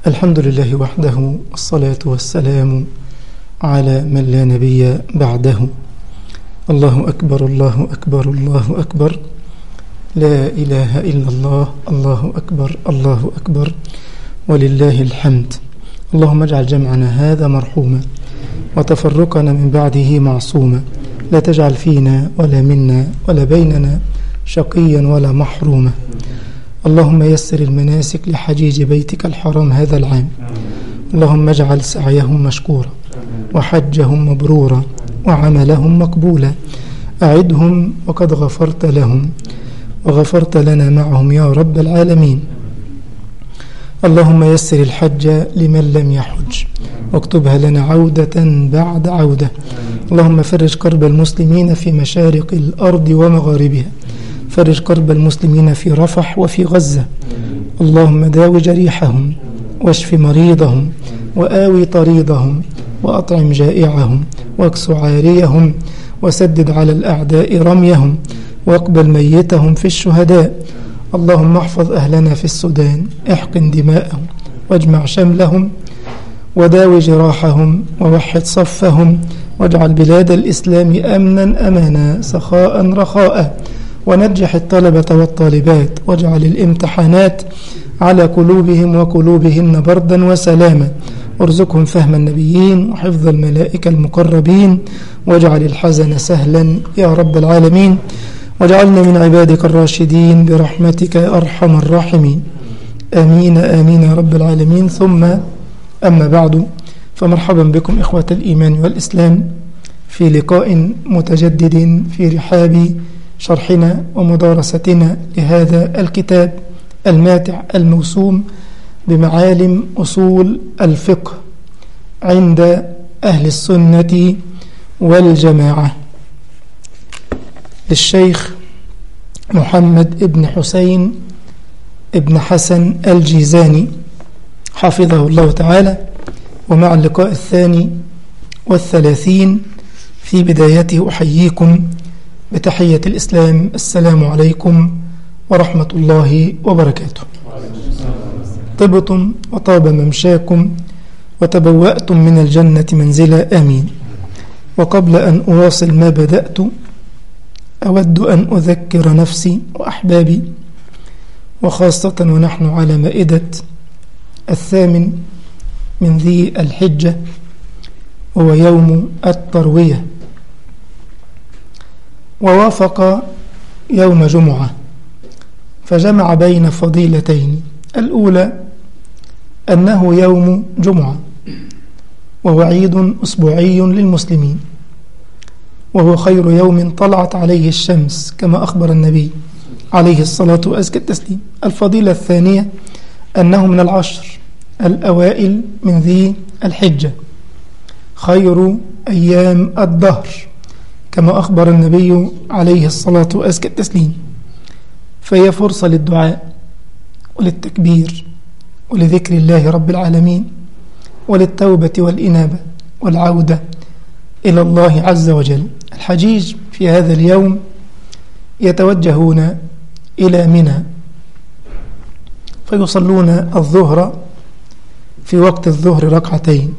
الحمد لله وحده والصلاة والسلام على من لا نبي بعده الله أكبر الله أكبر الله أكبر لا إله إلا الله الله أكبر الله أكبر ولله الحمد اللهم اجعل جمعنا هذا مرحوما وتفرقنا من بعده معصوما لا تجعل فينا ولا منا ولا بيننا شقيا ولا محروما اللهم يسر المناسك لحجيج بيتك الحرام هذا العام اللهم اجعل سعيهم مشكورا وحجهم مبرورا وعملهم مقبولا أعدهم وقد غفرت لهم وغفرت لنا معهم يا رب العالمين اللهم يسر الحج لمن لم يحج واكتبها لنا عودة بعد عودة اللهم فرج كرب المسلمين في مشارق الأرض ومغاربها فرج كرب المسلمين في رفح وفي غزة اللهم داو جريحهم واشف مريضهم وآوي طريضهم وأطعم جائعهم واكس عاريهم وسدد على الأعداء رميهم واقبل ميتهم في الشهداء اللهم احفظ أهلنا في السودان احقن دماءهم واجمع شملهم وداوي جراحهم ووحد صفهم واجعل بلاد الإسلام أمنا أمانا سخاء رخاء ونجح الطلبة والطالبات واجعل الامتحانات على قلوبهم وقلوبهن بردا وسلاما وارزقهم فهم النبيين وحفظ الملائكة المقربين واجعل الحزن سهلا يا رب العالمين واجعلنا من عبادك الراشدين برحمتك يا أرحم الراحمين آمين آمين يا رب العالمين ثم أما بعد فمرحبا بكم إخوة الإيمان والإسلام في لقاء متجدد في رحاب شرحنا ومدارستنا لهذا الكتاب الماتع الموسوم بمعالم أصول الفقه عند أهل السنة والجماعة للشيخ محمد ابن حسين ابن حسن الجيزاني حفظه الله تعالى ومع اللقاء الثاني والثلاثين في بدايته أحييكم بتحية الإسلام السلام عليكم ورحمة الله وبركاته طبتم وطاب ممشاكم وتبوأتم من الجنة منزلا آمين وقبل أن أواصل ما بدأت أود أن أذكر نفسي وأحبابي وخاصة ونحن على مائدة الثامن من ذي الحجة وهو يوم التروية ووافق يوم جمعة فجمع بين فضيلتين الأولى أنه يوم جمعة وهو عيد أسبوعي للمسلمين وهو خير يوم طلعت عليه الشمس كما أخبر النبي عليه الصلاة وأزكى التسليم الفضيلة الثانية أنه من العشر الأوائل من ذي الحجة خير أيام الدهر كما أخبر النبي عليه الصلاة وأزكى التسليم فهي فرصة للدعاء وللتكبير ولذكر الله رب العالمين وللتوبة والإنابة والعودة إلى الله عز وجل الحجيج في هذا اليوم يتوجهون إلى منى فيصلون الظهر في وقت الظهر ركعتين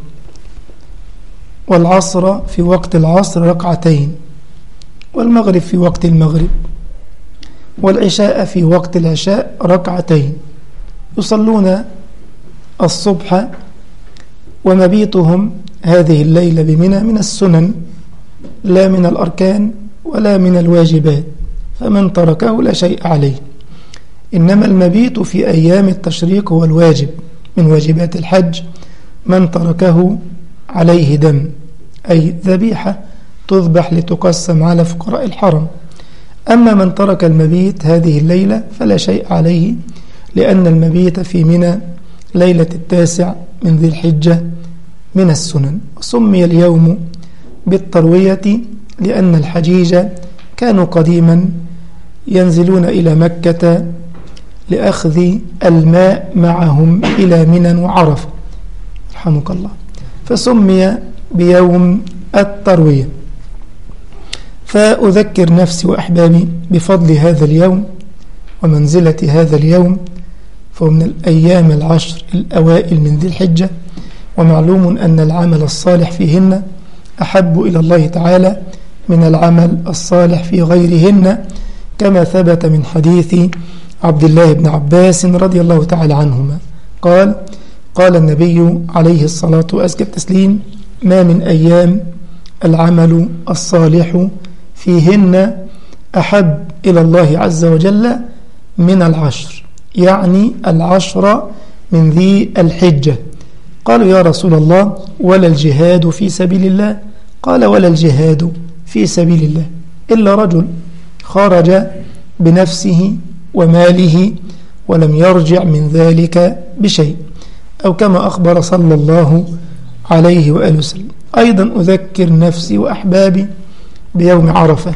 والعصر في وقت العصر ركعتين والمغرب في وقت المغرب والعشاء في وقت العشاء ركعتين يصلون الصبح ومبيتهم هذه الليلة بمنى من السنن لا من الأركان ولا من الواجبات فمن تركه لا شيء عليه إنما المبيت في أيام التشريق هو الواجب من واجبات الحج من تركه عليه دم أي ذبيحة تذبح لتقسم على فقراء الحرم أما من ترك المبيت هذه الليلة فلا شيء عليه لأن المبيت في منى ليلة التاسع من ذي الحجة من السنن وسمي اليوم بالتروية لأن الحجيج كانوا قديما ينزلون إلى مكة لأخذ الماء معهم إلى منى وعرفة رحمك الله فسمي بيوم التروية فأذكر نفسي وأحبابي بفضل هذا اليوم ومنزلة هذا اليوم فهو من الأيام العشر الأوائل من ذي الحجة ومعلوم أن العمل الصالح فيهن أحب إلى الله تعالى من العمل الصالح في غيرهن كما ثبت من حديث عبد الله بن عباس رضي الله تعالى عنهما قال قال النبي عليه الصلاة وأزكى التسليم ما من أيام العمل الصالح فيهن أحب إلى الله عز وجل من العشر يعني العشر من ذي الحجة قالوا يا رسول الله ولا الجهاد في سبيل الله قال ولا الجهاد في سبيل الله إلا رجل خرج بنفسه وماله ولم يرجع من ذلك بشيء أو كما أخبر صلى الله عليه وآله وسلم أيضا أذكر نفسي وأحبابي بيوم عرفة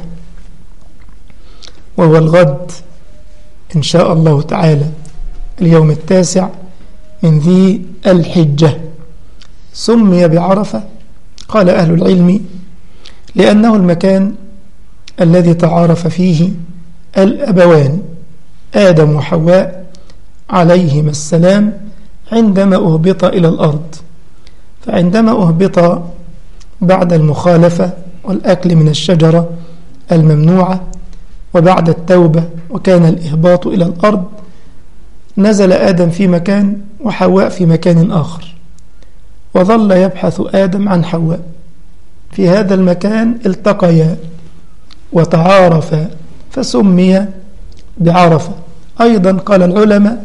وهو الغد إن شاء الله تعالى اليوم التاسع من ذي الحجة سمي بعرفة قال أهل العلم لأنه المكان الذي تعارف فيه الأبوان آدم وحواء عليهما السلام عندما أهبط إلى الأرض فعندما أهبط بعد المخالفة والأكل من الشجرة الممنوعة وبعد التوبة وكان الإهباط إلى الأرض نزل آدم في مكان وحواء في مكان آخر وظل يبحث آدم عن حواء في هذا المكان التقيا وتعارفا فسمي بعرفة أيضا قال العلماء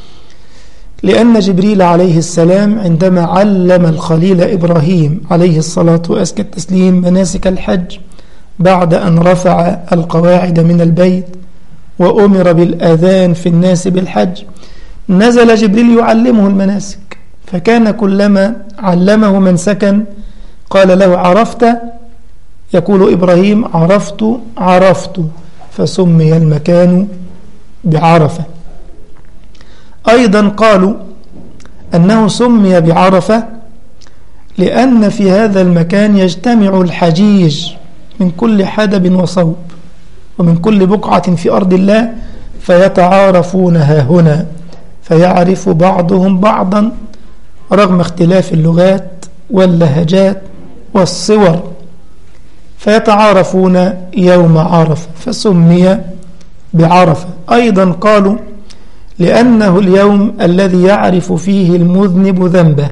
لأن جبريل عليه السلام عندما علم الخليل إبراهيم عليه الصلاة وأزكى التسليم مناسك الحج بعد أن رفع القواعد من البيت وأمر بالأذان في الناس بالحج نزل جبريل يعلمه المناسك فكان كلما علمه منسكا قال له عرفت يقول إبراهيم عرفت عرفت فسمي المكان بعرفة أيضا قالوا أنه سمي بعرفة لأن في هذا المكان يجتمع الحجيج من كل حدب وصوب ومن كل بقعة في أرض الله فيتعارفون ها هنا فيعرف بعضهم بعضا رغم اختلاف اللغات واللهجات والصور فيتعارفون يوم عرفة فسمي بعرفة أيضا قالوا لأنه اليوم الذي يعرف فيه المذنب ذنبه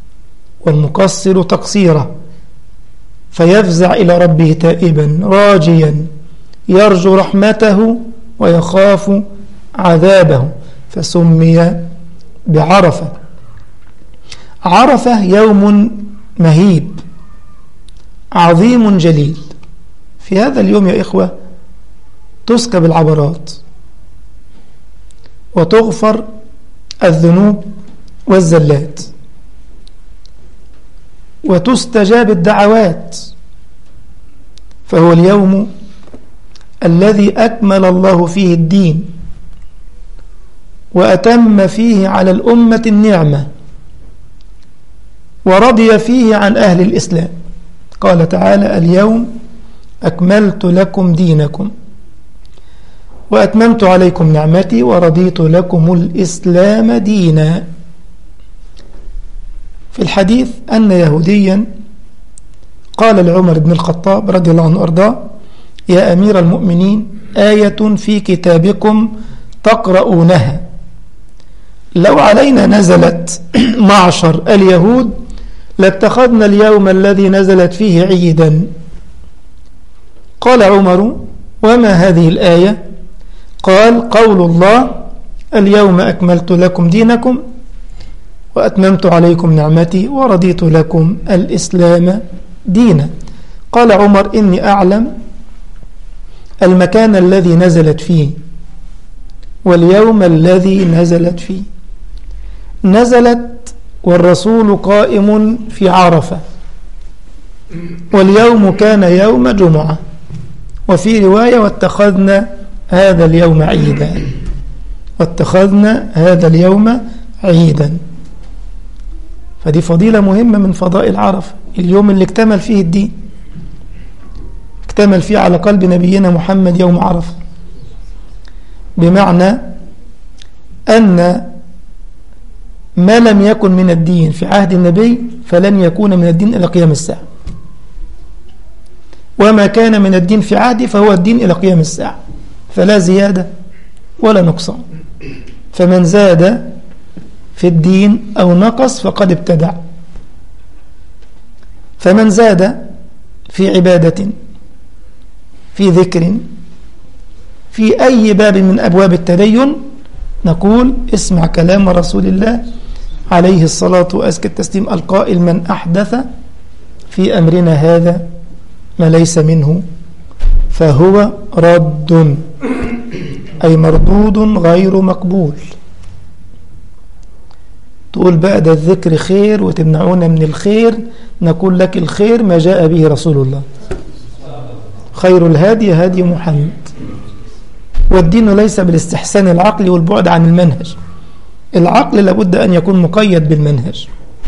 والمقصر تقصيره فيفزع إلى ربه تائبا راجيا يرجو رحمته ويخاف عذابه فسمي بعرفة عرفة يوم مهيب عظيم جليل في هذا اليوم يا إخوة تسكب العبرات وتغفر الذنوب والزلات وتستجاب الدعوات فهو اليوم الذي أكمل الله فيه الدين وأتم فيه على الأمة النعمة ورضي فيه عن أهل الإسلام قال تعالى اليوم أكملت لكم دينكم وأتممت عليكم نعمتي ورضيت لكم الإسلام دينا في الحديث أن يهوديا قال لعمر بن الخطاب رضي الله عنه أرضاه يا أمير المؤمنين آية في كتابكم تقرؤونها لو علينا نزلت معشر اليهود لاتخذنا اليوم الذي نزلت فيه عيدا قال عمر وما هذه الآية قال قول الله اليوم أكملت لكم دينكم وأتممت عليكم نعمتي ورضيت لكم الإسلام دينا قال عمر إني أعلم المكان الذي نزلت فيه واليوم الذي نزلت فيه نزلت والرسول قائم في عرفة واليوم كان يوم جمعة وفي رواية واتخذنا هذا اليوم عيدا واتخذنا هذا اليوم عيدا فدي فضيلة مهمة من فضائل عرفة اليوم اللي اكتمل فيه الدين اكتمل فيه على قلب نبينا محمد يوم عرفة بمعنى أن ما لم يكن من الدين في عهد النبي فلن يكون من الدين إلى قيام الساعة وما كان من الدين في عهدي فهو الدين إلى قيام الساعة فلا زيادة ولا نقصان فمن زاد في الدين أو نقص فقد ابتدع فمن زاد في عبادة في ذكر في أي باب من أبواب التدين نقول اسمع كلام رسول الله عليه الصلاة وأزكى التسليم القائل من أحدث في أمرنا هذا ما ليس منه فهو رد أي مردود غير مقبول تقول بقى ده الذكر خير وتمنعونا من الخير نقول لك الخير ما جاء به رسول الله خير الهادي هادي محمد والدين ليس بالاستحسان العقلي والبعد عن المنهج العقل لابد أن يكون مقيد بالمنهج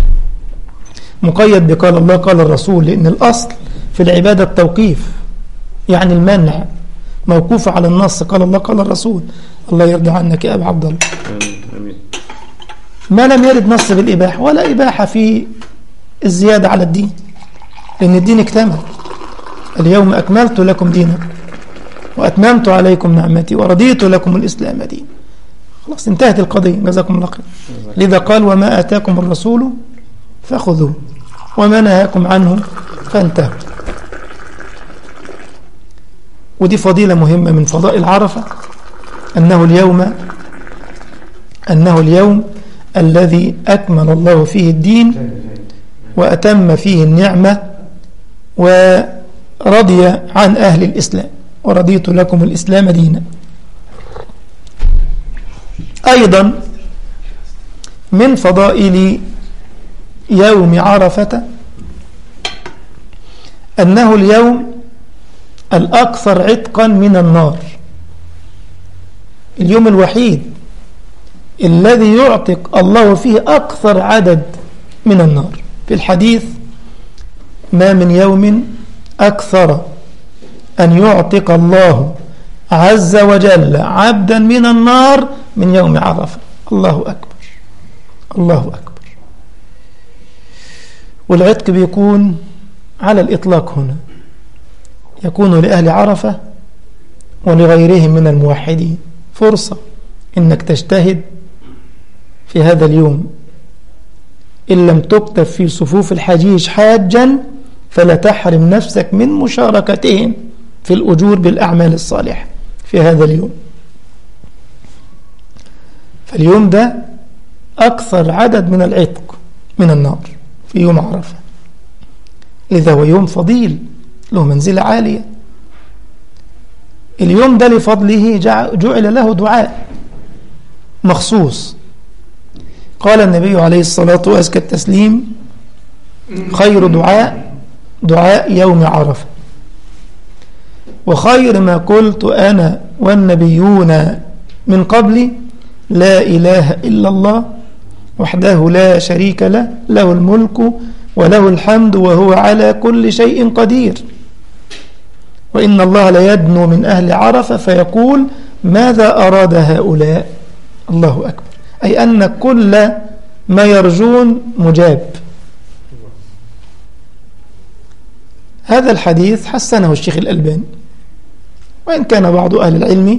مقيد بقال الله قال الرسول لأن الأصل في العبادة التوقيف يعني المنع موقوف على النص قال الله قال الرسول الله يرضى عنك يا أبا عبد الله ما لم يرد نص بالإباحة ولا إباحة في الزيادة على الدين لأن الدين اكتمل اليوم أكملت لكم دينكم وأتممت عليكم نعمتي ورضيت لكم الإسلام دين خلاص انتهت القضية جزاكم الله خير لذا قال وما آتاكم الرسول فخذوه وما نهاكم عنه فانتهوا ودي فضيلة مهمة من فضائل عرفة أنه اليوم أنه اليوم الذي أكمل الله فيه الدين وأتم فيه النعمة ورضي عن أهل الإسلام ورضيت لكم الإسلام دينا أيضا من فضائل يوم عرفة أنه اليوم الأكثر عتقا من النار اليوم الوحيد الذي يعتق الله فيه أكثر عدد من النار في الحديث ما من يوم أكثر أن يعتق الله عز وجل عبدا من النار من يوم عرفة الله أكبر الله أكبر والعتق بيكون على الإطلاق هنا يكون لأهل عرفة ولغيرهم من الموحدين فرصة إنك تجتهد في هذا اليوم إن لم تكتب في صفوف الحجيج حاجا فلا تحرم نفسك من مشاركتهم في الأجور بالأعمال الصالحة في هذا اليوم فاليوم ده أكثر عدد من العتق من النار في يوم عرفة لذا هو يوم فضيل له منزلة عالية اليوم ده لفضله جعل له دعاء مخصوص قال النبي عليه الصلاة وأزكى التسليم خير دعاء دعاء يوم عرفة وخير ما قلت أنا والنبيون من قبلي لا إله إلا الله وحده لا شريك له له الملك وله الحمد وهو على كل شيء قدير وإن الله ليدنو من أهل عرفة فيقول ماذا أراد هؤلاء الله أكبر أي أن كل ما يرجون مجاب هذا الحديث حسنه الشيخ الألباني وإن كان بعض أهل العلم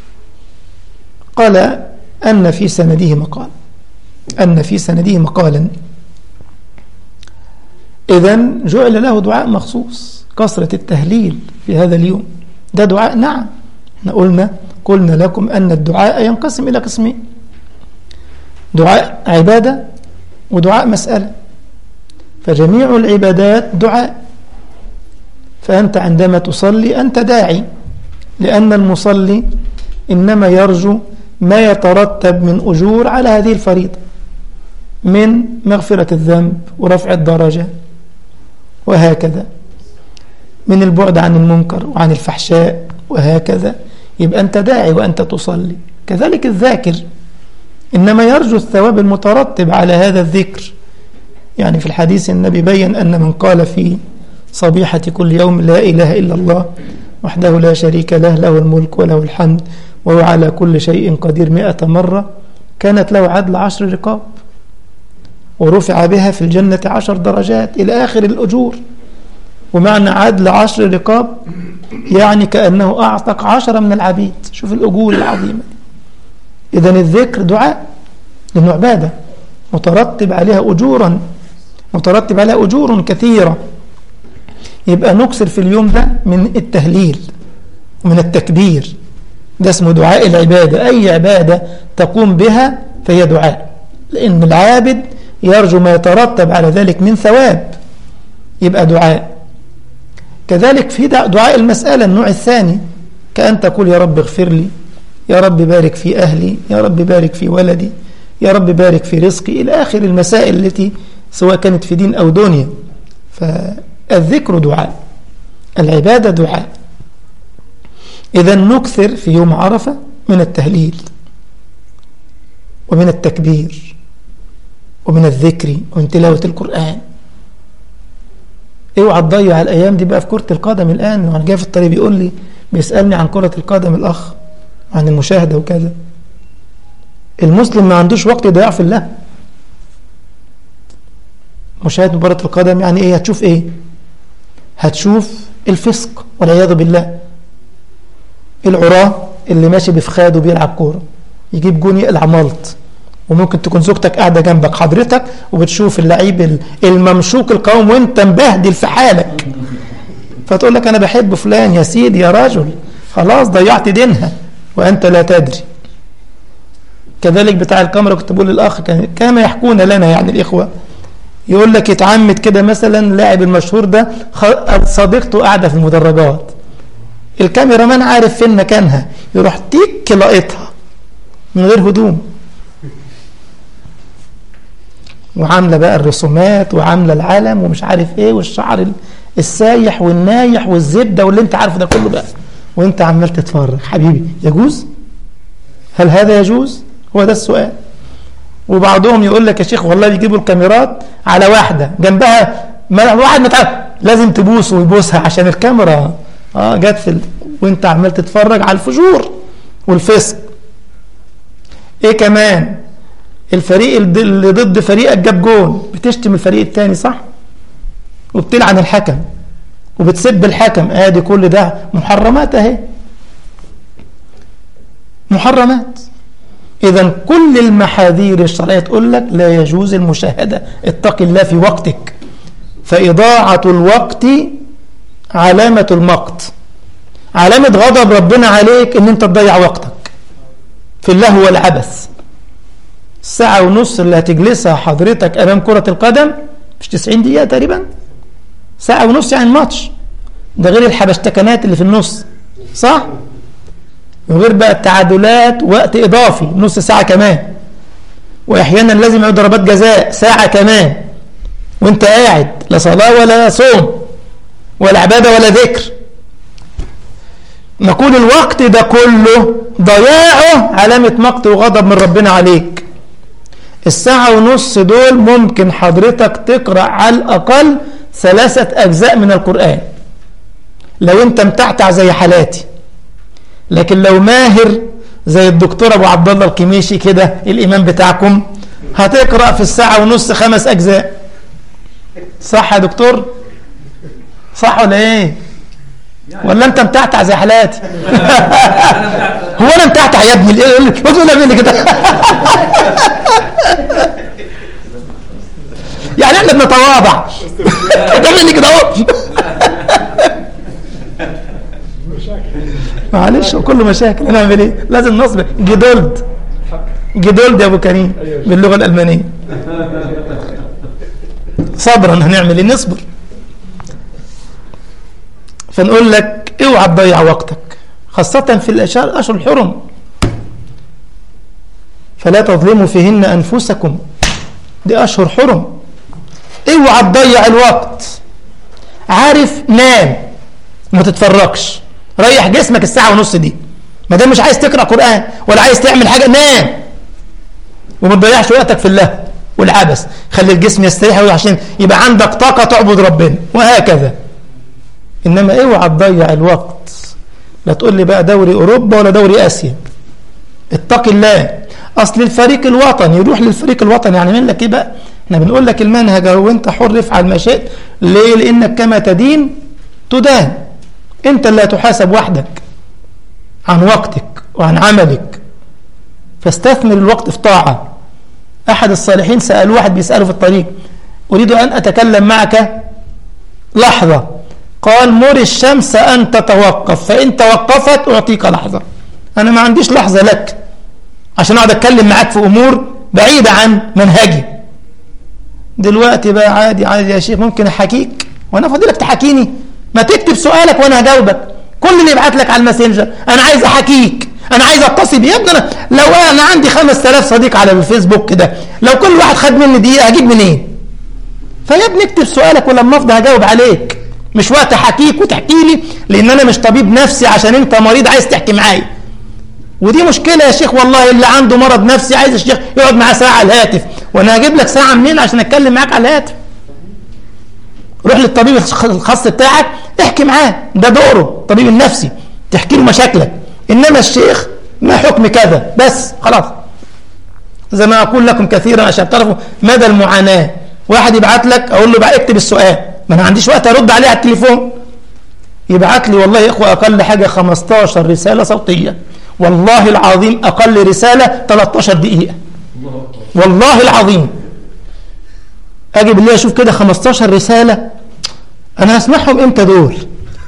قال أن في سنده مقال أن في سنده مقالا إذا جعل له دعاء مخصوص كثرة التهليل في هذا اليوم ده دعاء نعم احنا قلنا قلنا لكم أن الدعاء ينقسم إلى قسمين دعاء عبادة ودعاء مسألة فجميع العبادات دعاء فأنت عندما تصلي أنت داعي لأن المصلي إنما يرجو ما يترتب من أجور على هذه الفريضة من مغفرة الذنب ورفع الدرجة وهكذا من البعد عن المنكر وعن الفحشاء وهكذا يبقى أنت داعي وأنت تصلي كذلك الذاكر إنما يرجو الثواب المترتب على هذا الذكر يعني في الحديث النبي بين أن من قال في صبيحة كل يوم لا إله إلا الله وحده لا شريك له له الملك وله الحمد وهو على كل شيء قدير مئة مرة كانت له عدل عشر رقاب ورفع بها في الجنة عشر درجات إلى آخر الأجور ومعنى عدل عشر رقاب يعني كأنه أعتق عشرة من العبيد شوف الأجور العظيمة إذا الذكر دعاء لأنه عبادة مترتب عليها أجورا مترتب عليها أجور كثيرة يبقى نكسر في اليوم ده من التهليل ومن التكبير ده اسمه دعاء العبادة أي عبادة تقوم بها فهي دعاء لأن العابد يرجو ما يترتب على ذلك من ثواب يبقى دعاء كذلك في دعاء المسألة النوع الثاني كأن تقول يا رب اغفر لي يا رب بارك في أهلي يا رب بارك في ولدي يا رب بارك في رزقي إلى آخر المسائل التي سواء كانت في دين أو دنيا فالذكر دعاء العبادة دعاء إذا نكثر في يوم عرفة من التهليل ومن التكبير ومن الذكر ومن تلاوة القرآن اوعى تضيع الايام دي بقى في كره القدم الان وانا جاي في الطريق بيقول لي بيسالني عن كره القدم الاخ عن المشاهده وكذا المسلم ما عندوش وقت يضيع في الله مشاهده مباراه القدم يعني ايه هتشوف ايه هتشوف الفسق والعياذ بالله العراه اللي ماشي بفخاده بيلعب كوره يجيب جون يقلع ملط وممكن تكون زوجتك قاعده جنبك حضرتك وبتشوف اللعيب الممشوك القوم وانت مبهدل في حالك فتقول لك انا بحب فلان يا سيدي يا رجل خلاص ضيعت دينها وانت لا تدري كذلك بتاع الكاميرا كنت بقول للاخ كما يحكون لنا يعني الاخوه يقول لك اتعمد كده مثلا لاعب المشهور ده صديقته قاعده في المدرجات الكاميرا مان عارف فين مكانها يروح تيك لقيتها من غير هدوم وعاملة بقى الرسومات وعاملة العلم ومش عارف ايه والشعر السايح والنايح والزبدة واللي انت عارفه ده كله بقى وانت عمال تتفرج حبيبي يجوز هل هذا يجوز هو ده السؤال وبعضهم يقول لك يا شيخ والله بيجيبوا الكاميرات على واحدة جنبها واحد متعب لازم تبوسه ويبوسها عشان الكاميرا اه جت في ال... وانت عمال تتفرج على الفجور والفسق ايه كمان الفريق اللي ضد فريقك جاب جون بتشتم الفريق الثاني صح وبتلعن الحكم وبتسب الحكم ادي كل ده محرمات اهي محرمات اذا كل المحاذير الشرعيه تقول لك لا يجوز المشاهده اتق الله في وقتك فاضاعه الوقت علامه المقت علامه غضب ربنا عليك ان انت تضيع وقتك في اللهو والعبث الساعة ونص اللي هتجلسها حضرتك أمام كرة القدم مش 90 دقيقة تقريبا ساعة ونص يعني الماتش ده غير الحبشتكنات اللي في النص صح؟ وغير بقى التعادلات وقت إضافي نص ساعة كمان وأحيانا لازم يعود ضربات جزاء ساعة كمان وانت قاعد لا صلاة ولا صوم ولا عبادة ولا ذكر نقول الوقت ده كله ضياعه علامة مقت وغضب من ربنا عليك الساعة ونص دول ممكن حضرتك تقرأ على الأقل ثلاثة أجزاء من القرآن لو أنت متعتع زي حالاتي لكن لو ماهر زي الدكتور أبو عبد الله الكميشي كده الإمام بتاعكم هتقرأ في الساعة ونص خمس أجزاء صح يا دكتور صح ولا إيه ولا أنت متعتع زي حالاتي هو أنا متعتع يا ابني إيه قلت له كده يعني احنا بنتواضع تعمل كده اهو معلش كله مشاكل نعمل ايه لازم نصبر جدولد جدولد يا ابو كريم باللغه الالمانيه صبرا هنعمل ايه نصبر فنقول لك اوعى تضيع وقتك خاصة في الأشهر أشهر الحرم فلا تظلموا فيهن أنفسكم دي أشهر حرم اوعى تضيع الوقت عارف نام وما تتفرجش ريح جسمك الساعة ونص دي ما دام مش عايز تقرأ قرآن ولا عايز تعمل حاجة نام وما تضيعش وقتك في الله والعبث خلي الجسم يستريح عشان يبقى عندك طاقة تعبد ربنا وهكذا إنما اوعى تضيع الوقت لا تقول لي بقى دوري أوروبا ولا دوري آسيا اتق الله أصل الفريق الوطني يروح للفريق الوطني يعني من لك إيه بقى احنا بنقول لك المنهج اهو وانت حر افعل ما شئت ليه لانك كما تدين تدان انت اللي هتحاسب وحدك عن وقتك وعن عملك فاستثمر الوقت في طاعة أحد الصالحين سأل واحد بيسأله في الطريق أريد أن أتكلم معك لحظة قال مر الشمس أن تتوقف فإن توقفت أعطيك لحظة أنا ما عنديش لحظة لك عشان أقعد أتكلم معاك في أمور بعيدة عن منهجي دلوقتي بقى عادي عادي يا شيخ ممكن أحكيك وأنا فاضلك تحكيني ما تكتب سؤالك وأنا هجاوبك كل اللي يبعت لك على الماسنجر أنا عايز أحكيك أنا عايز أتصل بيه يا ابني أنا لو أنا عندي 5000 صديق على الفيسبوك كده لو كل واحد خد مني دقيقة هجيب منين؟ فيا ابني اكتب سؤالك ولما أفضى هجاوب عليك مش وقت أحكيك وتحكي لي لأن أنا مش طبيب نفسي عشان أنت مريض عايز تحكي معايا ودي مشكلة يا شيخ والله اللي عنده مرض نفسي عايز الشيخ يقعد معاه ساعة على الهاتف وأنا هجيب لك ساعة منين عشان أتكلم معاك على الهاتف روح للطبيب الخاص بتاعك احكي معاه ده دوره الطبيب النفسي تحكي له مشاكلك إنما الشيخ ما حكم كذا بس خلاص زي ما أقول لكم كثيرا عشان تعرفوا مدى المعاناة واحد يبعت لك أقول له بقى اكتب السؤال ما أنا عنديش وقت أرد عليه على التليفون يبعت لي والله يا إخوة أقل حاجة 15 رسالة صوتية والله العظيم أقل رسالة 13 دقيقة والله العظيم أجي بالله أشوف كده 15 رسالة أنا هسمعهم إمتى دول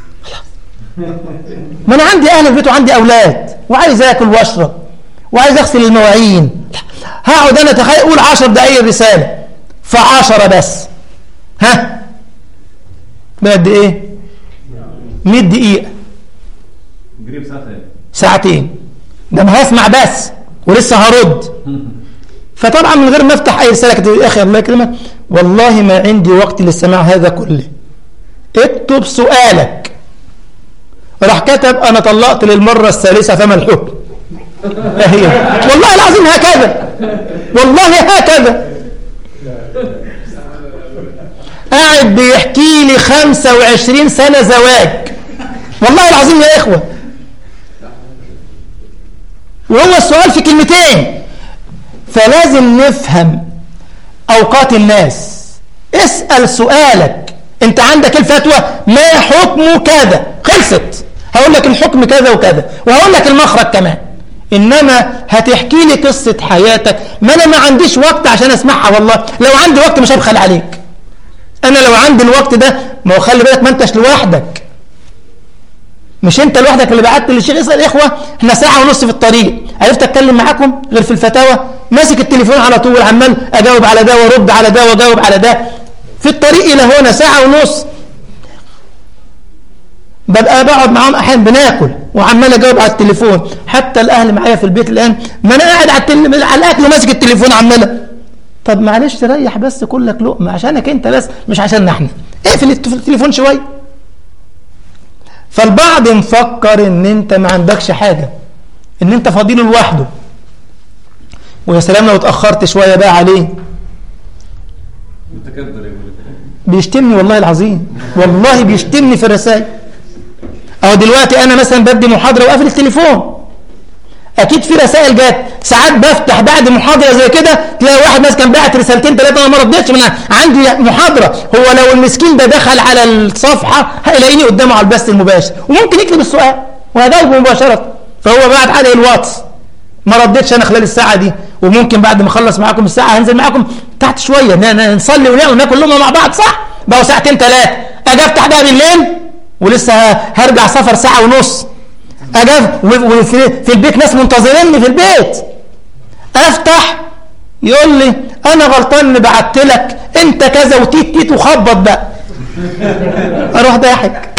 ما أنا عندي أهل البيت وعندي أولاد وعايز آكل وأشرب وعايز أغسل المواعين هقعد أنا تخيل أقول 10 دقايق الرسالة فعشرة بس ها بقد إيه 100 دقيقة قريب ساعتين ساعتين ده ما هسمع بس ولسه هرد فطبعا من غير ما افتح اي رساله كتب يا اخي الله يكرمك والله ما عندي وقت للسماع هذا كله اكتب سؤالك راح كتب انا طلقت للمره الثالثه فما الحكم هي والله العظيم هكذا والله هكذا قاعد بيحكي لي 25 سنه زواج والله العظيم يا اخوه وهو السؤال في كلمتين فلازم نفهم أوقات الناس اسأل سؤالك انت عندك الفتوى ما حكم كذا خلصت هقول لك الحكم كذا وكذا وهقول لك المخرج كمان إنما هتحكي لي قصة حياتك ما أنا ما عنديش وقت عشان أسمعها والله لو عندي وقت مش هبخل عليك أنا لو عندي الوقت ده ما هو خلي بالك ما أنتش لوحدك مش انت لوحدك اللي بعت للشيخ اسال اخوه احنا ساعه ونص في الطريق عرفت اتكلم معاكم غير في الفتاوى ماسك التليفون على طول عمال اجاوب على ده وارد على ده واجاوب على ده في الطريق الى هنا ساعه ونص ببقى بقعد معاهم احيانا بناكل وعمال اجاوب على التليفون حتى الاهل معايا في البيت الان ما انا قاعد على, التل... على الاكل وماسك التليفون عمال طب معلش تريح بس كلك لقمه عشانك انت بس مش عشاننا احنا اقفل التليفون شويه فالبعض مفكر ان انت ما عندكش حاجة ان انت فاضيله لوحده ويا سلام لو اتأخرت شوية بقى عليه متكبر يقول بيشتمني والله العظيم والله بيشتمني في الرسائل اهو دلوقتي انا مثلا بدي محاضرة وقافل التليفون اكيد في رسائل جت ساعات بفتح بعد محاضره زي كده تلاقي واحد مثلا كان باعت رسالتين ثلاثه انا ما ردتش من عندي محاضره هو لو المسكين ده دخل على الصفحه هيلاقيني قدامه على البث المباشر وممكن يكتب السؤال وهجاوبه مباشره فهو بعت علي الواتس ما ردتش انا خلال الساعه دي وممكن بعد ما اخلص معاكم الساعه هنزل معاكم تحت شويه نصلي ونعمل ناكل لهم مع بعض صح بقوا ساعتين ثلاثه اجي افتح بقى بالليل ولسه هرجع سفر ساعه ونص أجاز وفي في البيت ناس منتظريني في البيت أفتح يقول لي أنا غلطان إني بعت لك أنت كذا وتيت تيت وخبط بقى أروح ضاحك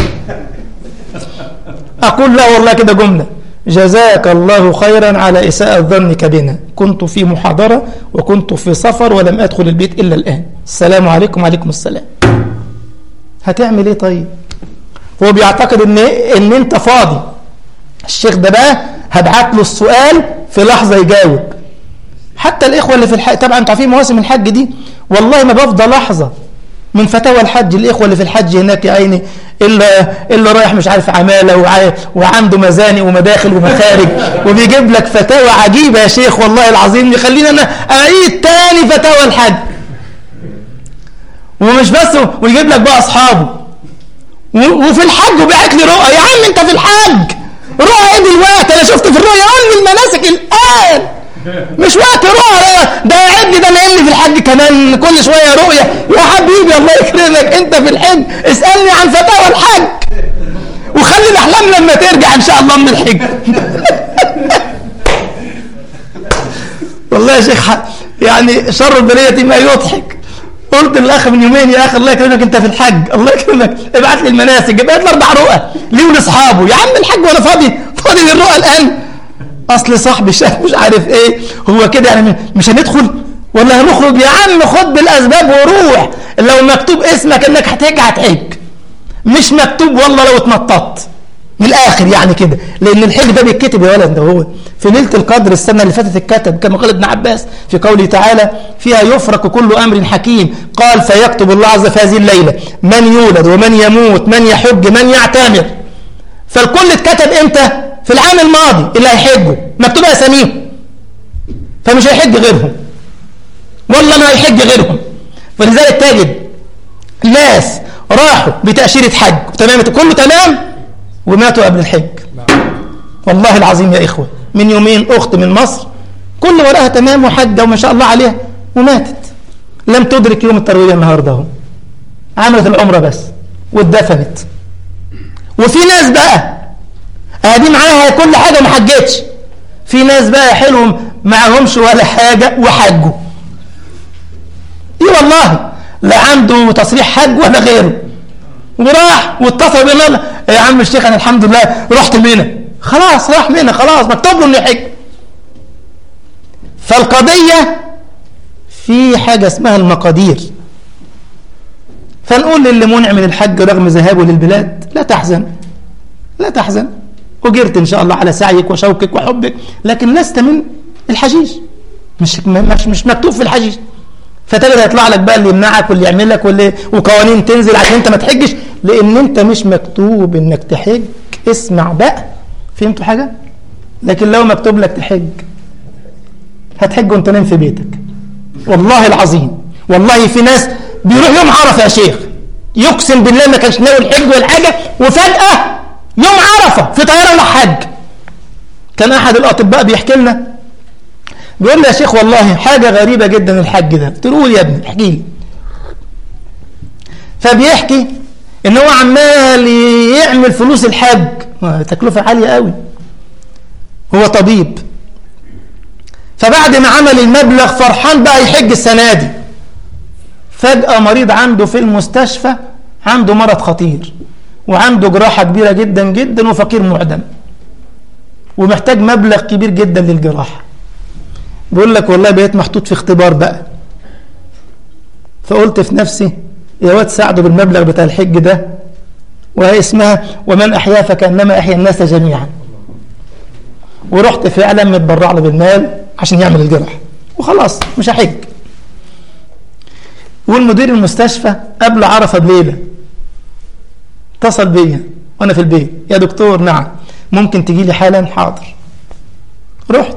أقول لا والله كده جملة جزاك الله خيرا على إساءة ظنك بنا كنت في محاضرة وكنت في سفر ولم أدخل البيت إلا الآن السلام عليكم وعليكم السلام هتعمل إيه طيب هو بيعتقد إن, إن أنت فاضي الشيخ ده بقى هبعت له السؤال في لحظة يجاوب حتى الإخوة اللي في الحج طبعا انتوا عارفين مواسم الحج دي والله ما بفضى لحظة من فتاوى الحج الإخوة اللي في الحج هناك يا عيني إلا, إلا رايح مش عارف عمالة وع... وعنده مزاني ومداخل ومخارج وبيجيب لك فتاوى عجيبة يا شيخ والله العظيم يخلينا أنا أعيد تاني فتاوى الحج ومش بس ويجيب لك بقى اصحابه و- وفي الحج وبعت لي رؤى يا عم انت في الحج رؤى ايه دلوقتي انا شفت في الرؤيا قول لي المناسك الان مش وقت رؤى ده قاعد لي ده نايمني في الحج كمان كل شويه رؤيا يا حبيبي الله يكرمك انت في الحج اسالني عن فتاوى الحج وخلي الاحلام لما ترجع ان شاء الله من الحج والله يا شيخ ح- يعني شر البريه ما يضحك قلت للاخ من يومين يا اخي الله يكرمك انت في الحج الله يكرمك ابعت لي المناسك ابعت لي اربع رؤى ليه ولاصحابه يا عم الحج وانا فاضي فاضي للرؤى الان اصل صاحبي شاف مش عارف ايه هو كده يعني مش هندخل ولا هنخرج يا عم خد بالاسباب وروح لو مكتوب اسمك انك هتحج هتحج مش مكتوب والله لو اتنططت من الاخر يعني كده لان الحج ده بيتكتب يا ولد ده هو في ليله القدر السنه اللي فاتت اتكتب كما قال ابن عباس في قوله تعالى فيها يفرق كل امر حكيم قال فيكتب الله عز في هذه الليله من يولد ومن يموت من يحج من يعتمر فالكل اتكتب امتى في العام الماضي اللي هيحجوا مكتوب اساميهم فمش هيحج غيرهم والله ما هيحج غيرهم فلذلك تجد ناس راحوا بتأشيرة حج تمام كله تمام وماتوا قبل الحج والله العظيم يا إخوة من يومين أخت من مصر كل وراها تمام وحجة وما شاء الله عليها وماتت لم تدرك يوم التروية النهاردة اهو عملت العمرة بس واتدفنت وفي ناس بقى ادي معاها كل حاجة ما حجتش في ناس بقى حلوهم معهمش ولا حاجة وحجوا ايه والله لا عنده تصريح حج ولا غيره وراح واتصل بنا يا عم الشيخ انا الحمد لله رحت منى خلاص راح منى خلاص مكتوب له انه يحج فالقضيه في حاجه اسمها المقادير فنقول للي منع من الحج رغم ذهابه للبلاد لا تحزن لا تحزن أجرت إن شاء الله على سعيك وشوقك وحبك لكن لست من الحشيش مش مش مش مكتوب في الحشيش فتجد هيطلع لك بقى اللي يمنعك واللي يعمل لك واللي وقوانين تنزل عشان انت ما تحجش لان انت مش مكتوب انك تحج اسمع بقى فهمتوا حاجه لكن لو مكتوب لك تحج هتحج وانت نايم في بيتك والله العظيم والله في ناس بيروح يوم عرفه يا شيخ يقسم بالله ما كانش ناوي الحج ولا حاجه وفجاه يوم عرفه في طياره راح حج كان احد الاطباء بيحكي لنا بيقول لي يا شيخ والله حاجة غريبة جدا الحج ده قلت له قول يا ابني احكي لي فبيحكي ان هو عمال يعمل فلوس الحج تكلفة عالية قوي هو طبيب فبعد ما عمل المبلغ فرحان بقى يحج السنة دي فجأة مريض عنده في المستشفى عنده مرض خطير وعنده جراحة كبيرة جدا جدا وفقير معدم ومحتاج مبلغ كبير جدا للجراحة بيقول لك والله بقيت محطوط في اختبار بقى فقلت في نفسي يا واد ساعده بالمبلغ بتاع الحج ده وهي اسمها ومن أحيا فكأنما أحيا الناس جميعا ورحت فعلا متبرع له بالمال عشان يعمل الجرح وخلاص مش هحج والمدير المستشفى قبل عرفه بليله اتصل بيا وانا في البيت يا دكتور نعم ممكن تجي لي حالا حاضر رحت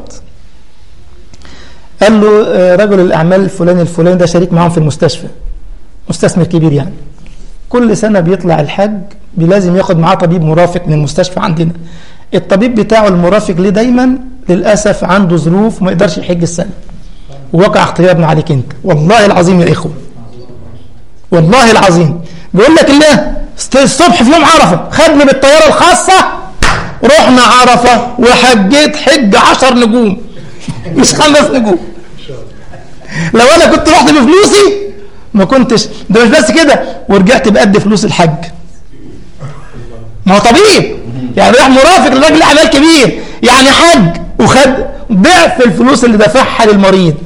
قال له آه، رجل الاعمال الفلاني الفلاني ده شريك معاهم في المستشفى مستثمر كبير يعني كل سنه بيطلع الحج لازم ياخد معاه طبيب مرافق من المستشفى عندنا الطبيب بتاعه المرافق ليه دايما للاسف عنده ظروف وما يقدرش يحج السنه ووقع اختيارنا عليك انت والله العظيم يا اخوه والله العظيم بيقول لك الله الصبح في يوم عرفه خدني بالطياره الخاصه رحنا عرفه وحجيت حج عشر نجوم مش خمس نجوم لو انا كنت رحت بفلوسي ما كنتش ده مش بس كده ورجعت بقد فلوس الحج ما هو طبيب يعني راح مرافق لراجل اعمال كبير يعني حج وخد ضعف الفلوس اللي دفعها للمريض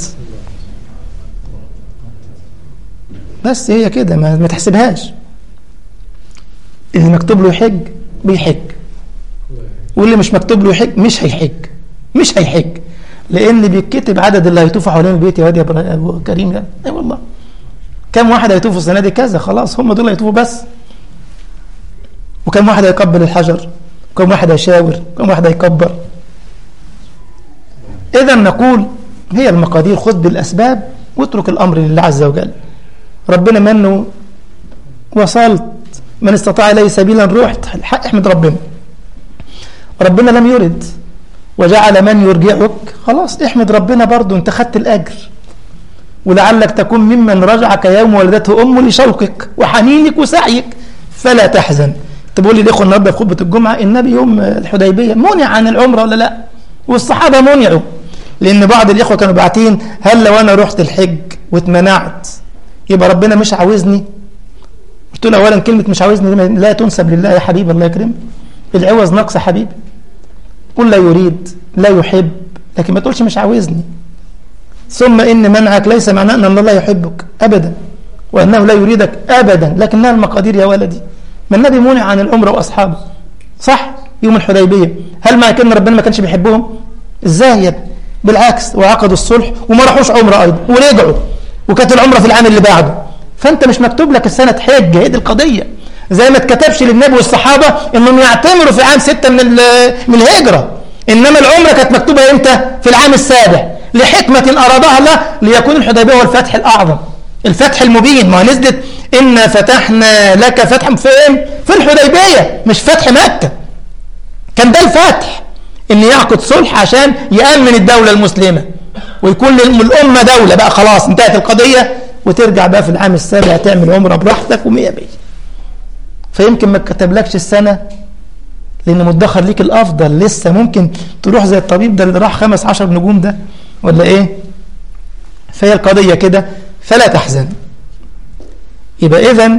بس هي كده ما, ما تحسبهاش اللي مكتوب له يحج بيحج واللي مش مكتوب له يحج مش هيحج مش هيحج لان بيتكتب عدد اللي هيطوفوا حوالين البيت يا واد يا إبرا- ابو كريم ده اي والله كم واحد هيطوفوا السنه دي كذا خلاص هم دول هيطوفوا بس وكم واحد هيقبل الحجر وكم واحد هيشاور وكم واحد هيكبر اذا نقول هي المقادير خذ بالاسباب واترك الامر لله عز وجل ربنا منه وصلت من استطاع إليه سبيلا رحت الحق احمد ربنا ربنا لم يرد وجعل من يرجعك خلاص احمد ربنا برضو انت خدت الأجر ولعلك تكون ممن رجعك يوم ولدته أمه لشوقك وحنينك وسعيك فلا تحزن تقول لي الإخوة النهارده في خطبة الجمعة النبي يوم الحديبية منع عن العمرة ولا لا والصحابة منعوا لأن بعض الإخوة كانوا باعتين هل لو أنا رحت الحج واتمنعت يبقى ربنا مش عاوزني قلت له أولا كلمة مش عاوزني لا تنسب لله يا حبيبي الله يكرمك العوز نقص يا حبيبي قل لا يريد لا يحب لكن ما تقولش مش عاوزني ثم إن منعك ليس معناه أن الله لا يحبك أبدا وأنه لا يريدك أبدا لكنها المقادير يا ولدي ما النبي منع عن العمرة وأصحابه صح يوم الحديبية هل معنى كده ربنا ما كانش بيحبهم ازاي يا ابني بالعكس وعقدوا الصلح وما راحوش عمرة أيضا ورجعوا وكانت العمرة في العام اللي بعده فأنت مش مكتوب لك السنة حج هي دي القضية زي ما اتكتبش للنبي والصحابة انهم يعتمروا في عام ستة من من الهجرة انما العمرة كانت مكتوبة امتى في العام السابع لحكمة ارادها الله ليكون الحديبية هو الفتح الاعظم الفتح المبين ما نزلت إنا فتحنا لك فتحا فين في الحديبية مش فتح مكة كان ده الفتح ان يعقد صلح عشان يأمن الدولة المسلمة ويكون الأمة دولة بقى خلاص انتهت القضية وترجع بقى في العام السابع تعمل عمرة براحتك ومية بيه فيمكن ما كتبلكش السنة لأن مدخر ليك الأفضل لسه ممكن تروح زي الطبيب ده اللي راح خمس عشر نجوم ده ولا إيه فهي القضية كده فلا تحزن يبقى إذن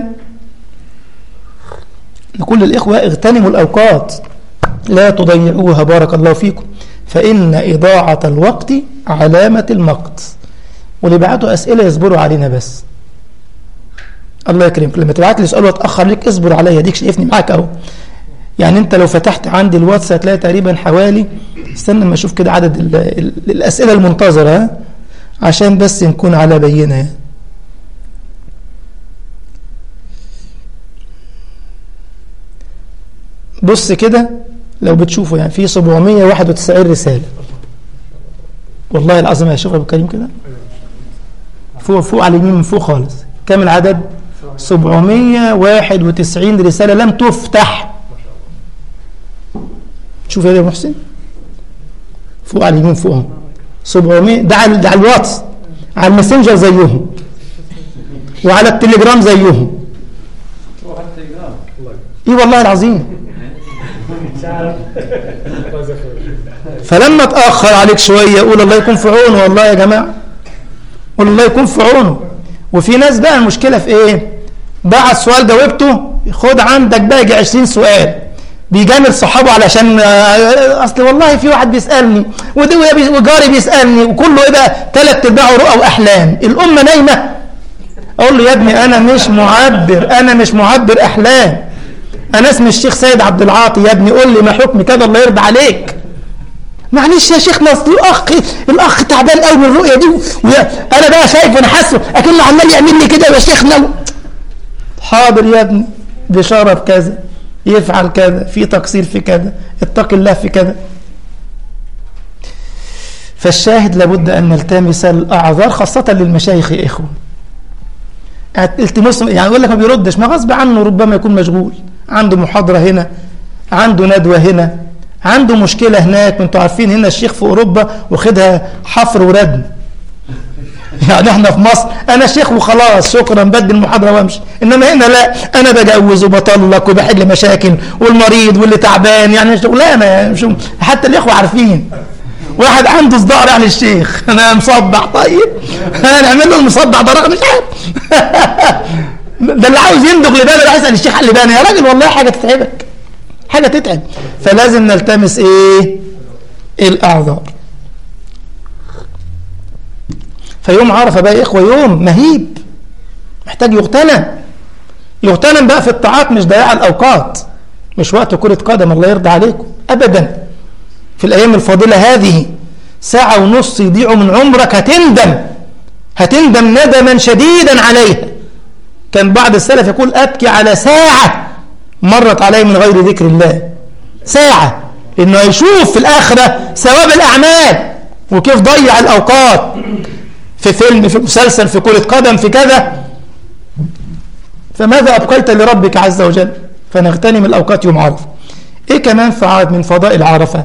لكل الإخوة اغتنموا الأوقات لا تضيعوها بارك الله فيكم فإن إضاعة الوقت علامة المقت واللي بعتوا أسئلة يصبروا علينا بس الله يكرمك لما تبعت لي سؤال واتأخر لك اصبر عليا ديك شايفني معاك أهو يعني أنت لو فتحت عندي الواتس هتلاقي تقريبا حوالي استنى ما أشوف كده عدد ال ال الأسئلة المنتظرة ها؟ عشان بس نكون على بينة بص كده لو بتشوفوا يعني في 791 رسالة والله العظيم يا شيخ ابو كريم كده فوق فوق على اليمين من فوق خالص كم العدد 791 رسالة لم تفتح شوف يا محسن فوق على اليمين فوق 700 ده على ده على الواتس على الماسنجر زيهم وعلى التليجرام زيهم ايه والله العظيم فلما اتأخر عليك شوية قول الله يكون في عونه والله يا جماعة قول الله يكون في عونه وفي ناس بقى المشكلة في ايه بعت سؤال جاوبته خد عندك بقى يجي 20 سؤال بيجامل صحابه علشان اصل والله في واحد بيسالني وجاري بيسالني وكله ايه بقى ثلاث ارباعه رؤى واحلام الامه نايمه اقول له يا ابني انا مش معبر انا مش معبر احلام انا اسمي الشيخ سيد عبد العاطي يا ابني قول لي ما حكم كذا الله يرضى عليك معلش يا شيخنا اصل الاخ الاخ تعبان قوي من الرؤيه دي انا بقى شايف وانا حاسه اكنه عمال يعمل لي كده يا شيخنا حاضر يا ابني بشاره بكذا يفعل كذا في تقصير في كذا اتق الله في كذا فالشاهد لابد أن نلتمس الأعذار خاصة للمشايخ يا إخوة التمس يعني يقول لك ما بيردش ما غصب عنه ربما يكون مشغول عنده محاضرة هنا عنده ندوة هنا عنده مشكلة هناك انتوا عارفين هنا الشيخ في أوروبا واخدها حفر وردم يعني احنا في مصر انا شيخ وخلاص شكرا بدي المحاضره وامشي انما هنا لا انا بجوز وبطلق وبحل مشاكل والمريض واللي تعبان يعني شغلانه يعني حتى الاخوه عارفين واحد عنده صداع يعني الشيخ انا مصدع طيب انا نعمل له المصدع ده رقم مش عارف ده اللي عاوز يندق لبانه راح يسال الشيخ على لبانه يا راجل والله حاجه تتعبك حاجه تتعب فلازم نلتمس ايه الاعذار فيوم عرفة بقى يا إخوة يوم مهيب محتاج يغتنم يغتنم بقى في الطاعات مش ضياع الأوقات مش وقت كرة قدم الله يرضى عليكم أبدا في الأيام الفاضلة هذه ساعة ونص يضيعوا من عمرك هتندم هتندم ندما شديدا عليها كان بعض السلف يقول أبكي على ساعة مرت علي من غير ذكر الله ساعة إنه يشوف في الآخرة ثواب الأعمال وكيف ضيع الأوقات في فيلم في مسلسل في كرة قدم في كذا فماذا أبقيت لربك عز وجل فنغتنم الأوقات يوم عرفة إيه كمان فعاد من فضائل عرفة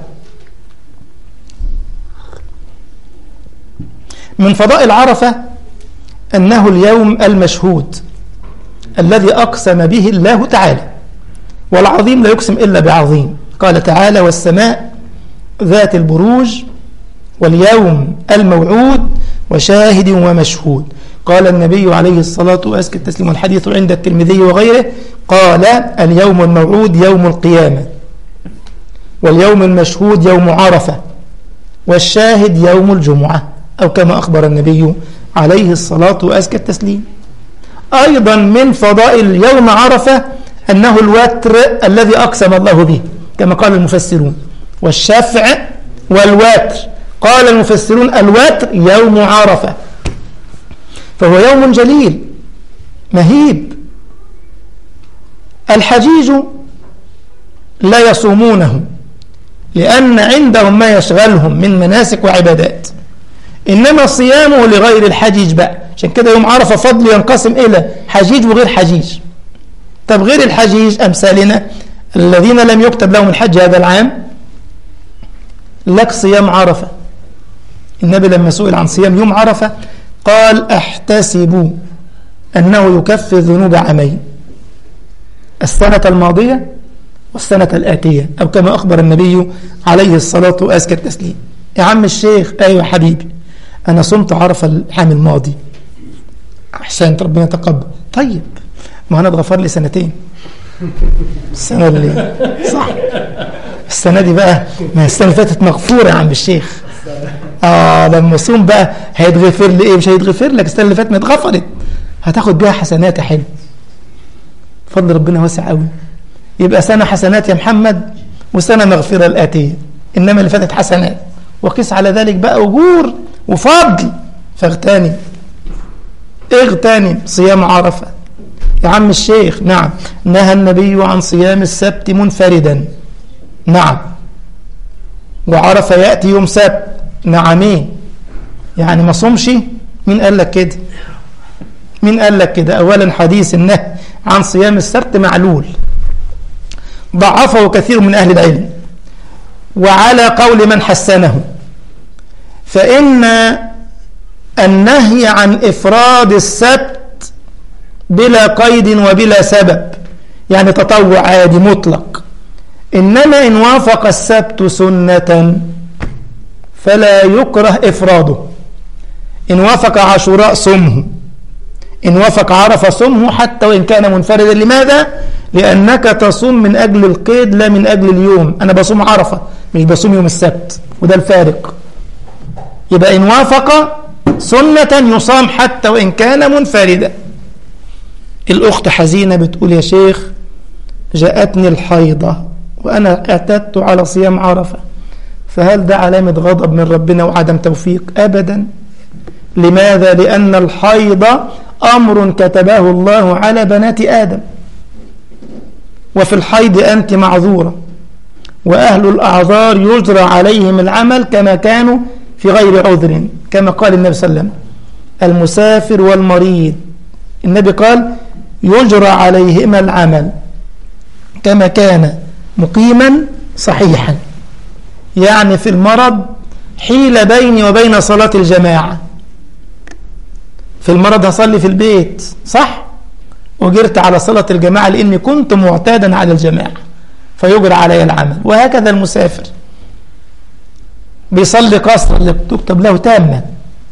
من فضائل عرفة أنه اليوم المشهود الذي أقسم به الله تعالى والعظيم لا يقسم إلا بعظيم قال تعالى والسماء ذات البروج واليوم الموعود وشاهد ومشهود قال النبي عليه الصلاة وأزكى التسليم والحديث عند الترمذي وغيره قال اليوم الموعود يوم القيامة واليوم المشهود يوم عرفة والشاهد يوم الجمعة أو كما أخبر النبي عليه الصلاة وأزكى التسليم أيضا من فضائل يوم عرفة أنه الوتر الذي أقسم الله به كما قال المفسرون والشفع والوتر قال المفسرون الوتر يوم عرفة فهو يوم جليل مهيب الحجيج لا يصومونه لأن عندهم ما يشغلهم من مناسك وعبادات إنما صيامه لغير الحجيج بقى عشان كده يوم عرفة فضل ينقسم إلى حجيج وغير حجيج طب غير الحجيج أمثالنا الذين لم يكتب لهم الحج هذا العام لك صيام عرفة النبي لما سئل عن صيام يوم عرفة قال احتسب أنه يكفر ذنوب عامين السنة الماضية والسنة الآتية أو كما أخبر النبي عليه الصلاة وأزكى التسليم يا عم الشيخ أيوة حبيبي أنا صمت عرفة العام الماضي أحسنت ربنا يتقبل طيب ما أنا اتغفر لي سنتين السنة اللي صح السنة دي بقى ما السنة اللي فاتت مغفورة يا عم الشيخ آه لما أصوم بقى هيتغفر لي إيه مش هيتغفر لك السنة اللي فاتت ما اتغفرت هتاخد بيها حسنات يا حلو فضل ربنا واسع قوي يبقى سنة حسنات يا محمد وسنة مغفرة الآتية إنما اللي فاتت حسنات وقس على ذلك بقى أجور وفضل فاغتنم اغتنم صيام عرفة يا عم الشيخ نعم نهى النبي عن صيام السبت منفردا نعم وعرفة يأتي يوم سبت نعمين يعني ما صومش مين قال لك كده مين قال لك كده أولا حديث النهي عن صيام السبت معلول ضعفه كثير من أهل العلم وعلى قول من حسنه فإن النهي عن إفراد السبت بلا قيد وبلا سبب يعني تطوع عادي مطلق إنما إن وافق السبت سنة فلا يكره إفراده إن وافق عاشوراء صمه إن وافق عرفة صمه حتى وإن كان منفردا لماذا؟ لأنك تصوم من أجل القيد لا من أجل اليوم أنا بصوم عرفة مش بصوم يوم السبت وده الفارق يبقى إن وافق سنة يصام حتى وإن كان منفردا الأخت حزينة بتقول يا شيخ جاءتني الحيضة وأنا اعتدت على صيام عرفة فهل ده علامة غضب من ربنا وعدم توفيق أبدا لماذا لأن الحيض أمر كتبه الله على بنات آدم وفي الحيض أنت معذورة وأهل الأعذار يجرى عليهم العمل كما كانوا في غير عذر كما قال النبي صلى الله عليه وسلم المسافر والمريض النبي قال يجرى عليهما العمل كما كان مقيما صحيحا يعني في المرض حيل بيني وبين صلاة الجماعة في المرض هصلي في البيت صح وجرت على صلاة الجماعة لأني كنت معتادا على الجماعة فيجرى علي العمل وهكذا المسافر بيصلي قصر اللي بتكتب له تامة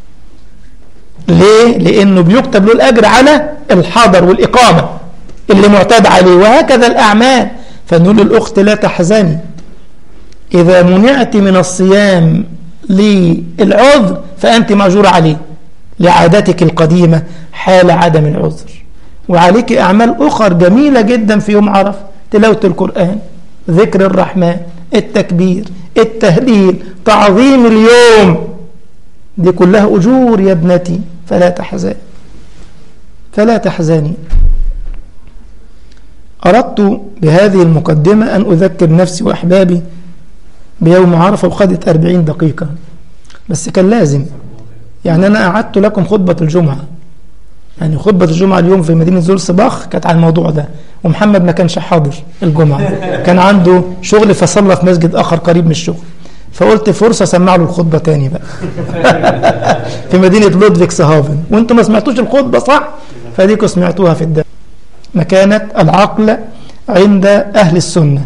ليه؟ لأنه بيكتب له الأجر على الحضر والإقامة اللي معتاد عليه وهكذا الأعمال فنقول للأخت لا تحزني إذا منعت من الصيام للعذر فأنت مأجور عليه لعادتك القديمة حال عدم العذر وعليك أعمال أخرى جميلة جدا في يوم عرفة تلاوة القرآن ذكر الرحمن التكبير التهليل تعظيم اليوم دي كلها أجور يا ابنتي فلا تحزني فلا تحزني أردت بهذه المقدمة أن أذكر نفسي وأحبابي بيوم عرفة وخدت أربعين دقيقة بس كان لازم يعني أنا أعدت لكم خطبة الجمعة يعني خطبة الجمعة اليوم في مدينة زولسباخ كانت عن الموضوع ده ومحمد ما كانش حاضر الجمعة كان عنده شغل فصلى في مسجد آخر قريب من الشغل فقلت فرصة سمع له الخطبة تاني بقى في مدينة لودفيكس هافن وانتم ما سمعتوش الخطبة صح فديكوا سمعتوها في الدم مكانة العقل عند أهل السنة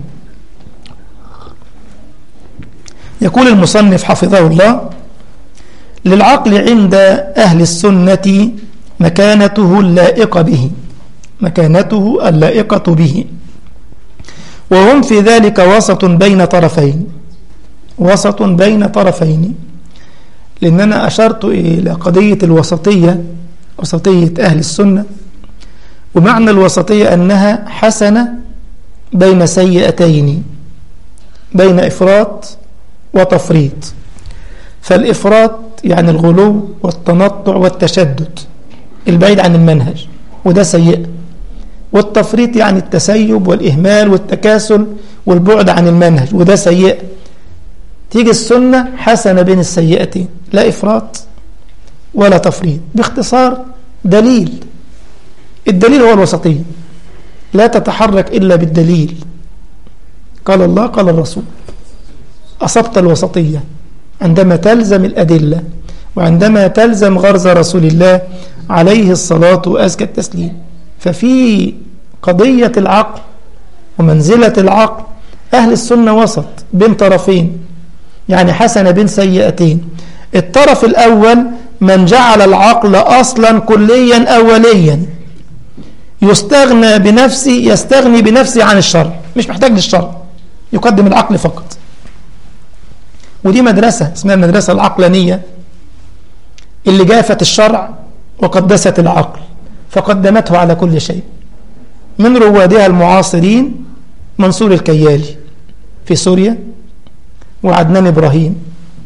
يقول المصنف حفظه الله للعقل عند أهل السنة مكانته اللائقة به مكانته اللائقة به وهم في ذلك وسط بين طرفين وسط بين طرفين لأن أنا أشرت إلى قضية الوسطية وسطية أهل السنة ومعنى الوسطية أنها حسنة بين سيئتين بين إفراط وتفريط فالإفراط يعني الغلو والتنطع والتشدد البعيد عن المنهج وده سيء والتفريط يعني التسيب والإهمال والتكاسل والبعد عن المنهج وده سيء تيجي السنة حسنة بين السيئتين لا إفراط ولا تفريط باختصار دليل الدليل هو الوسطية لا تتحرك إلا بالدليل قال الله قال الرسول أصبت الوسطية عندما تلزم الأدلة وعندما تلزم غرز رسول الله عليه الصلاة وأزكى التسليم ففي قضية العقل ومنزلة العقل أهل السنة وسط بين طرفين يعني حسنة بين سيئتين الطرف الأول من جعل العقل أصلا كليا أوليا يستغنى بنفسه يستغني بنفسه عن الشرع مش محتاج للشرع يقدم العقل فقط ودي مدرسة اسمها المدرسة العقلانية اللي جافت الشرع وقدست العقل فقدمته على كل شيء من روادها المعاصرين منصور الكيالي في سوريا وعدنان إبراهيم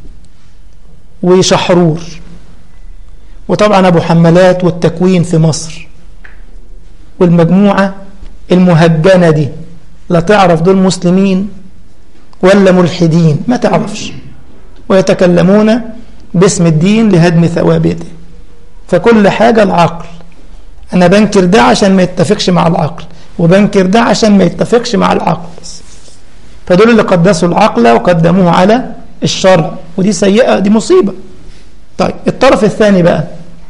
وشحرور وطبعا أبو حمالات والتكوين في مصر والمجموعة المهجنة دي لا تعرف دول مسلمين ولا ملحدين ما تعرفش ويتكلمون باسم الدين لهدم ثوابته فكل حاجة العقل أنا بنكر ده عشان ما يتفقش مع العقل وبنكر ده عشان ما يتفقش مع العقل بس فدول اللي قدسوا العقل وقدموه على الشرع ودي سيئة دي مصيبة طيب الطرف الثاني بقى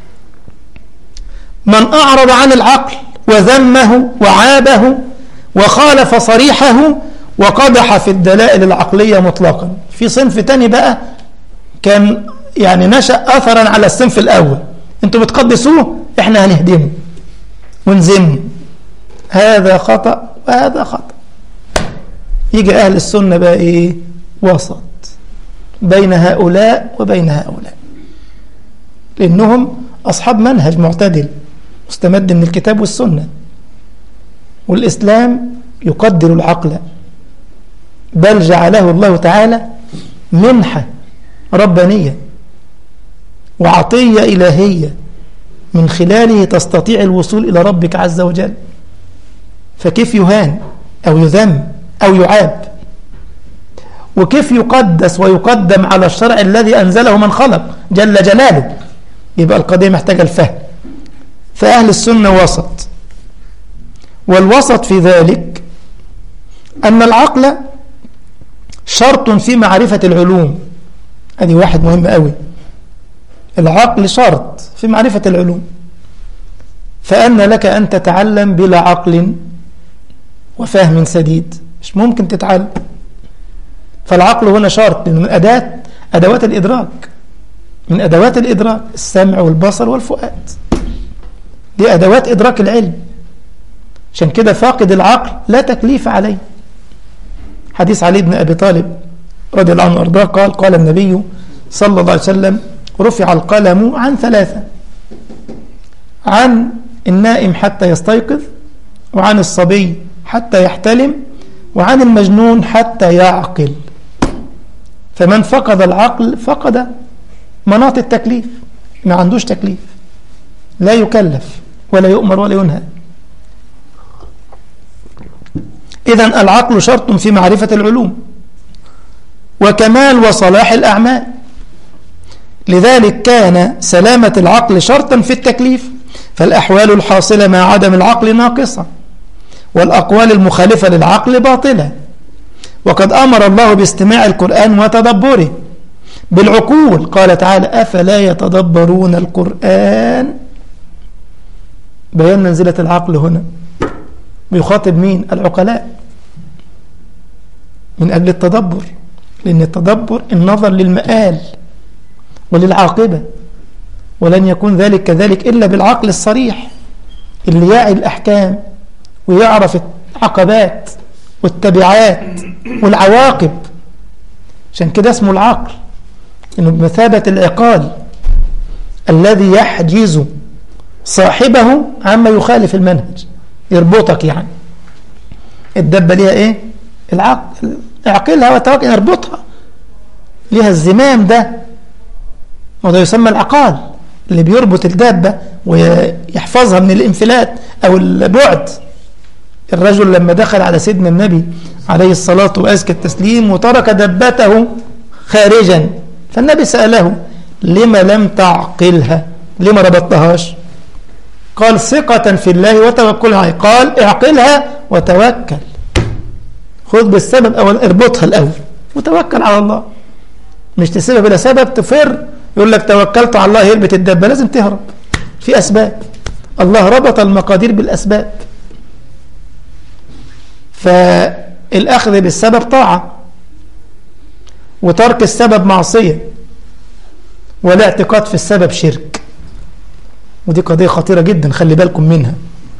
من أعرض عن العقل وذمه وعابه وخالف صريحه وقدح في الدلائل العقلية مطلقا في صنف تاني بقى كان يعني نشأ أثرا على الصنف الأول انتوا بتقدسوه احنا هنهدمه ونزمه هذا خطأ وهذا خطأ يجي أهل السنة بقى إيه وسط بين هؤلاء وبين هؤلاء لأنهم أصحاب منهج معتدل مستمد من الكتاب والسنة والإسلام يقدر العقل بل جعله الله تعالى منحة ربانية وعطية إلهية من خلاله تستطيع الوصول إلى ربك عز وجل فكيف يهان أو يذم أو يعاب وكيف يقدس ويقدم على الشرع الذي أنزله من خلق جل جلاله يبقى القضية محتاجة الفهم فأهل السنة وسط والوسط في ذلك أن العقل شرط في معرفة العلوم هذه واحد مهم قوي العقل شرط في معرفة العلوم فأن لك أن تتعلم بلا عقل وفهم سديد مش ممكن تتعلم فالعقل هنا شرط من أداة أدوات الإدراك من أدوات الإدراك السمع والبصر والفؤاد دي أدوات إدراك العلم عشان كده فاقد العقل لا تكليف عليه حديث علي بن أبي طالب رضي الله عنه وارضاه قال قال النبي صلى الله عليه وسلم رفع القلم عن ثلاثة عن النائم حتى يستيقظ وعن الصبي حتى يحتلم وعن المجنون حتى يعقل فمن فقد العقل فقد مناط التكليف ما عندوش تكليف لا يكلف ولا يؤمر ولا ينهى إذا العقل شرط في معرفة العلوم وكمال وصلاح الأعمال لذلك كان سلامة العقل شرطا في التكليف فالأحوال الحاصلة مع عدم العقل ناقصة والأقوال المخالفة للعقل باطلة وقد أمر الله باستماع القرآن وتدبره بالعقول قال تعالى أفلا يتدبرون القرآن بيان منزلة العقل هنا بيخاطب مين العقلاء من أجل التدبر لأن التدبر النظر للمآل وللعاقبة ولن يكون ذلك كذلك إلا بالعقل الصريح اللي يعي الأحكام ويعرف العقبات والتبعات والعواقب عشان كده اسمه العقل انه بمثابة العقال الذي يحجز صاحبه عما يخالف المنهج يربطك يعني الدبة ليها ايه العقل اعقلها وتوكل اربطها ليها الزمام ده وده يسمى العقال اللي بيربط الدابة ويحفظها من الانفلات او البعد الرجل لما دخل على سيدنا النبي عليه الصلاة وأزكى التسليم وترك دبته خارجا فالنبي سأله لما لم تعقلها لما ربطتهاش قال ثقة في الله وتوكل عليه قال اعقلها وتوكل خذ بالسبب أول اربطها الأول وتوكل على الله مش تسيبها بلا سبب تفر يقول لك توكلت على الله يربط الدبة لازم تهرب في أسباب الله ربط المقادير بالأسباب فالأخذ بالسبب طاعة وترك السبب معصية والاعتقاد في السبب شرك ودي قضية خطيرة جدا خلي بالكم منها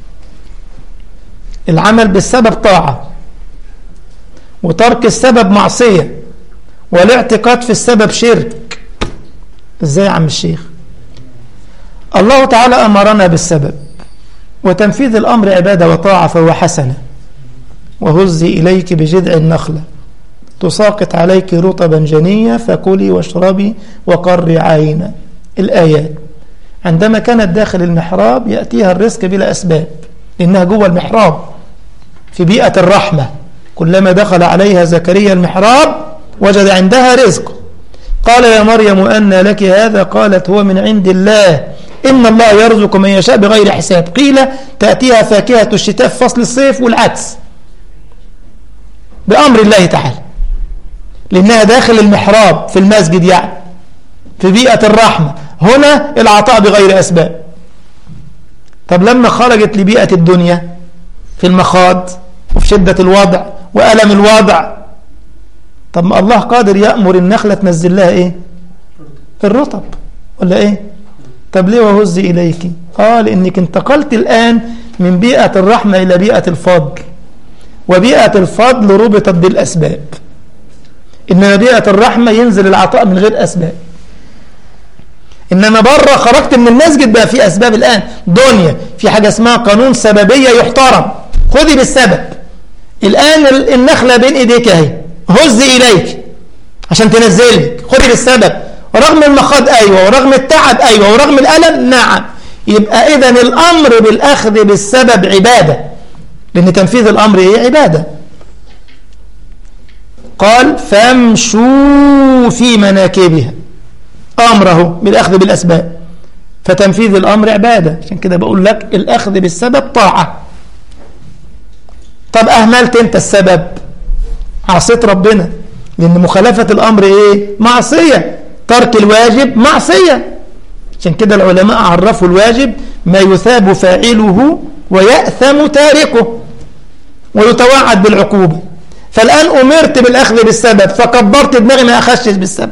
العمل بالسبب طاعة وترك السبب معصية والاعتقاد في السبب شرك ازاي يا عم الشيخ الله تعالى أمرنا بالسبب وتنفيذ الأمر عبادة وطاعة فهو حسنة وهزي إليك بجذع النخلة تساقط عليك رطبا جنيا فكلي واشربي وقري عينا الآيات عندما كانت داخل المحراب يأتيها الرزق بلا أسباب إنها جوه المحراب في بيئة الرحمة كلما دخل عليها زكريا المحراب وجد عندها رزق قال يا مريم أن لك هذا قالت هو من عند الله إن الله يرزق من يشاء بغير حساب قيل تأتيها فاكهة الشتاء في فصل الصيف والعكس بأمر الله تعالى لأنها داخل المحراب في المسجد يعني في بيئة الرحمة هنا العطاء بغير أسباب طب لما خرجت لبيئة الدنيا في المخاض وفي شدة الوضع وألم الوضع طب ما الله قادر يأمر النخلة تنزل لها إيه الرطب ولا إيه طب ليه وهز إليك آه لأنك انتقلت الآن من بيئة الرحمة إلى بيئة الفضل وبيئة الفضل ربطت بالأسباب إنما بيئة الرحمة ينزل العطاء من غير أسباب إنما بره خرجت من المسجد بقى في أسباب الآن دنيا في حاجة اسمها قانون سببية يحترم خذي بالسبب الآن النخلة بين إيديك أهي هزي إليك عشان تنزلك خذي بالسبب ورغم المخاض أيوة ورغم التعب أيوة ورغم الألم نعم يبقى إذا الأمر بالأخذ بالسبب عبادة لأن تنفيذ الأمر إيه عبادة قال فامشوا في مناكبها أمره بالأخذ بالأسباب فتنفيذ الأمر عبادة عشان كده بقول لك الأخذ بالسبب طاعة طب أهملت أنت السبب عصيت ربنا لأن مخالفة الأمر إيه معصية ترك الواجب معصية عشان كده العلماء عرفوا الواجب ما يثاب فاعله ويأثم تاركه ويتوعد بالعقوبة فالآن أمرت بالأخذ بالسبب فكبرت دماغي ما أخشش بالسبب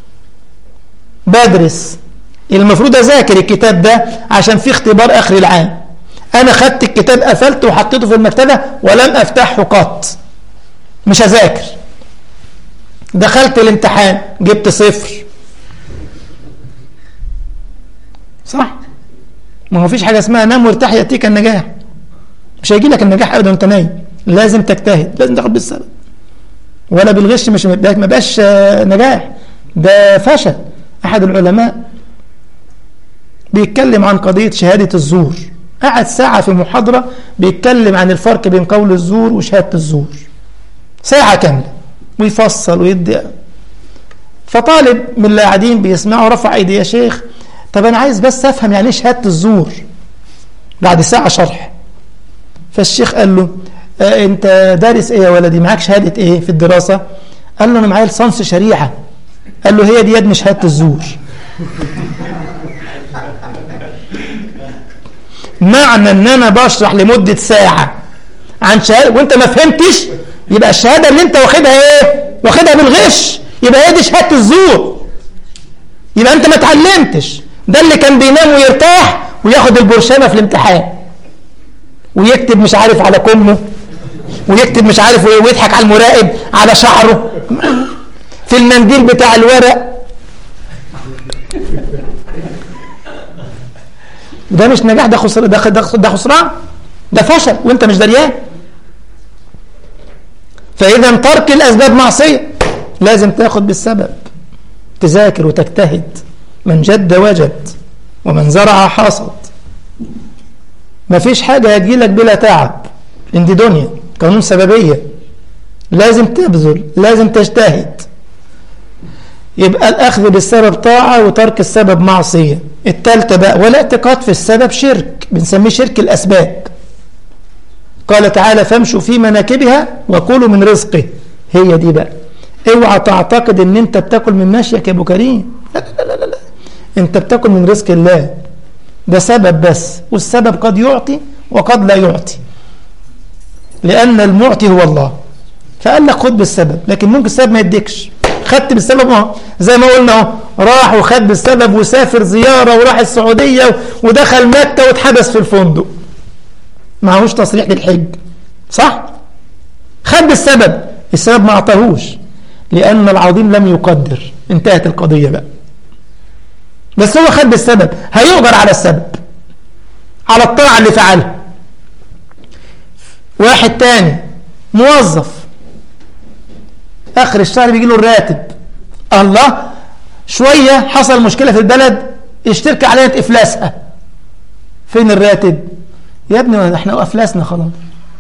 بدرس المفروض أذاكر الكتاب ده عشان في اختبار آخر العام أنا خدت الكتاب قفلته وحطيته في المكتبة ولم أفتحه قط مش هذاكر دخلت الامتحان جبت صفر صح ما هو فيش حاجة اسمها نام وارتاح يأتيك النجاح مش هيجي لك النجاح أبدا وانت نايم لازم تجتهد لازم تاخد بالسبب ولا بالغش مش ما بقاش نجاح ده فشل أحد العلماء بيتكلم عن قضية شهادة الزور قعد ساعة في محاضرة بيتكلم عن الفرق بين قول الزور وشهادة الزور ساعة كاملة ويفصل ويدي فطالب من اللي قاعدين بيسمعوا رفع ايدي يا شيخ طب انا عايز بس افهم يعني ايه شهادة الزور بعد ساعة شرح فالشيخ قال له آه انت دارس ايه يا ولدي معاك شهادة ايه في الدراسة قال له انا معايا لصنص شريعة قال له هي دي يد مش شهادة الزور معنى ان انا بشرح لمدة ساعة عن شهادة وانت ما فهمتش يبقى الشهادة اللي انت واخدها ايه واخدها بالغش يبقى هي دي شهادة الزور يبقى انت ما اتعلمتش ده اللي كان بينام ويرتاح وياخد البرشامة في الامتحان ويكتب مش عارف على كمه ويكتب مش عارف ايه ويضحك على المراقب على شعره في المنديل بتاع الورق ده مش نجاح ده خسر ده ده خسران ده فشل وانت مش دريان فاذا ترك الاسباب معصيه لازم تاخد بالسبب تذاكر وتجتهد من جد وجد ومن زرع حاصد مفيش حاجة هتجيلك بلا تعب لان دي دنيا قانون سببية لازم تبذل لازم تجتهد يبقى الأخذ بالسبب طاعة وترك السبب معصية التالتة بقى ولا اعتقاد في السبب شرك بنسميه شرك الأسباب قال تعالى فامشوا في مناكبها وكلوا من رزقه هي دي بقى اوعى تعتقد ان انت بتاكل من ماشيك يا ابو كريم لا لا لا لا, لا. انت بتاكل من رزق الله ده سبب بس والسبب قد يعطي وقد لا يعطي لأن المعطي هو الله فقال لك خد بالسبب لكن ممكن السبب ما يديكش خدت بالسبب اه زي ما قلنا اهو راح وخد بالسبب وسافر زيارة وراح السعودية ودخل مكة واتحبس في الفندق معهوش تصريح للحج صح خد بالسبب السبب ما اعطاهوش لأن العظيم لم يقدر انتهت القضية بقى بس هو خد بالسبب هيؤجر على السبب على الطاعة اللي فعلها واحد تاني موظف آخر الشهر بيجي له الراتب الله شوية حصل مشكلة في البلد الشركة علينا إفلاسها فين الراتب يا ابني احنا أفلسنا خلاص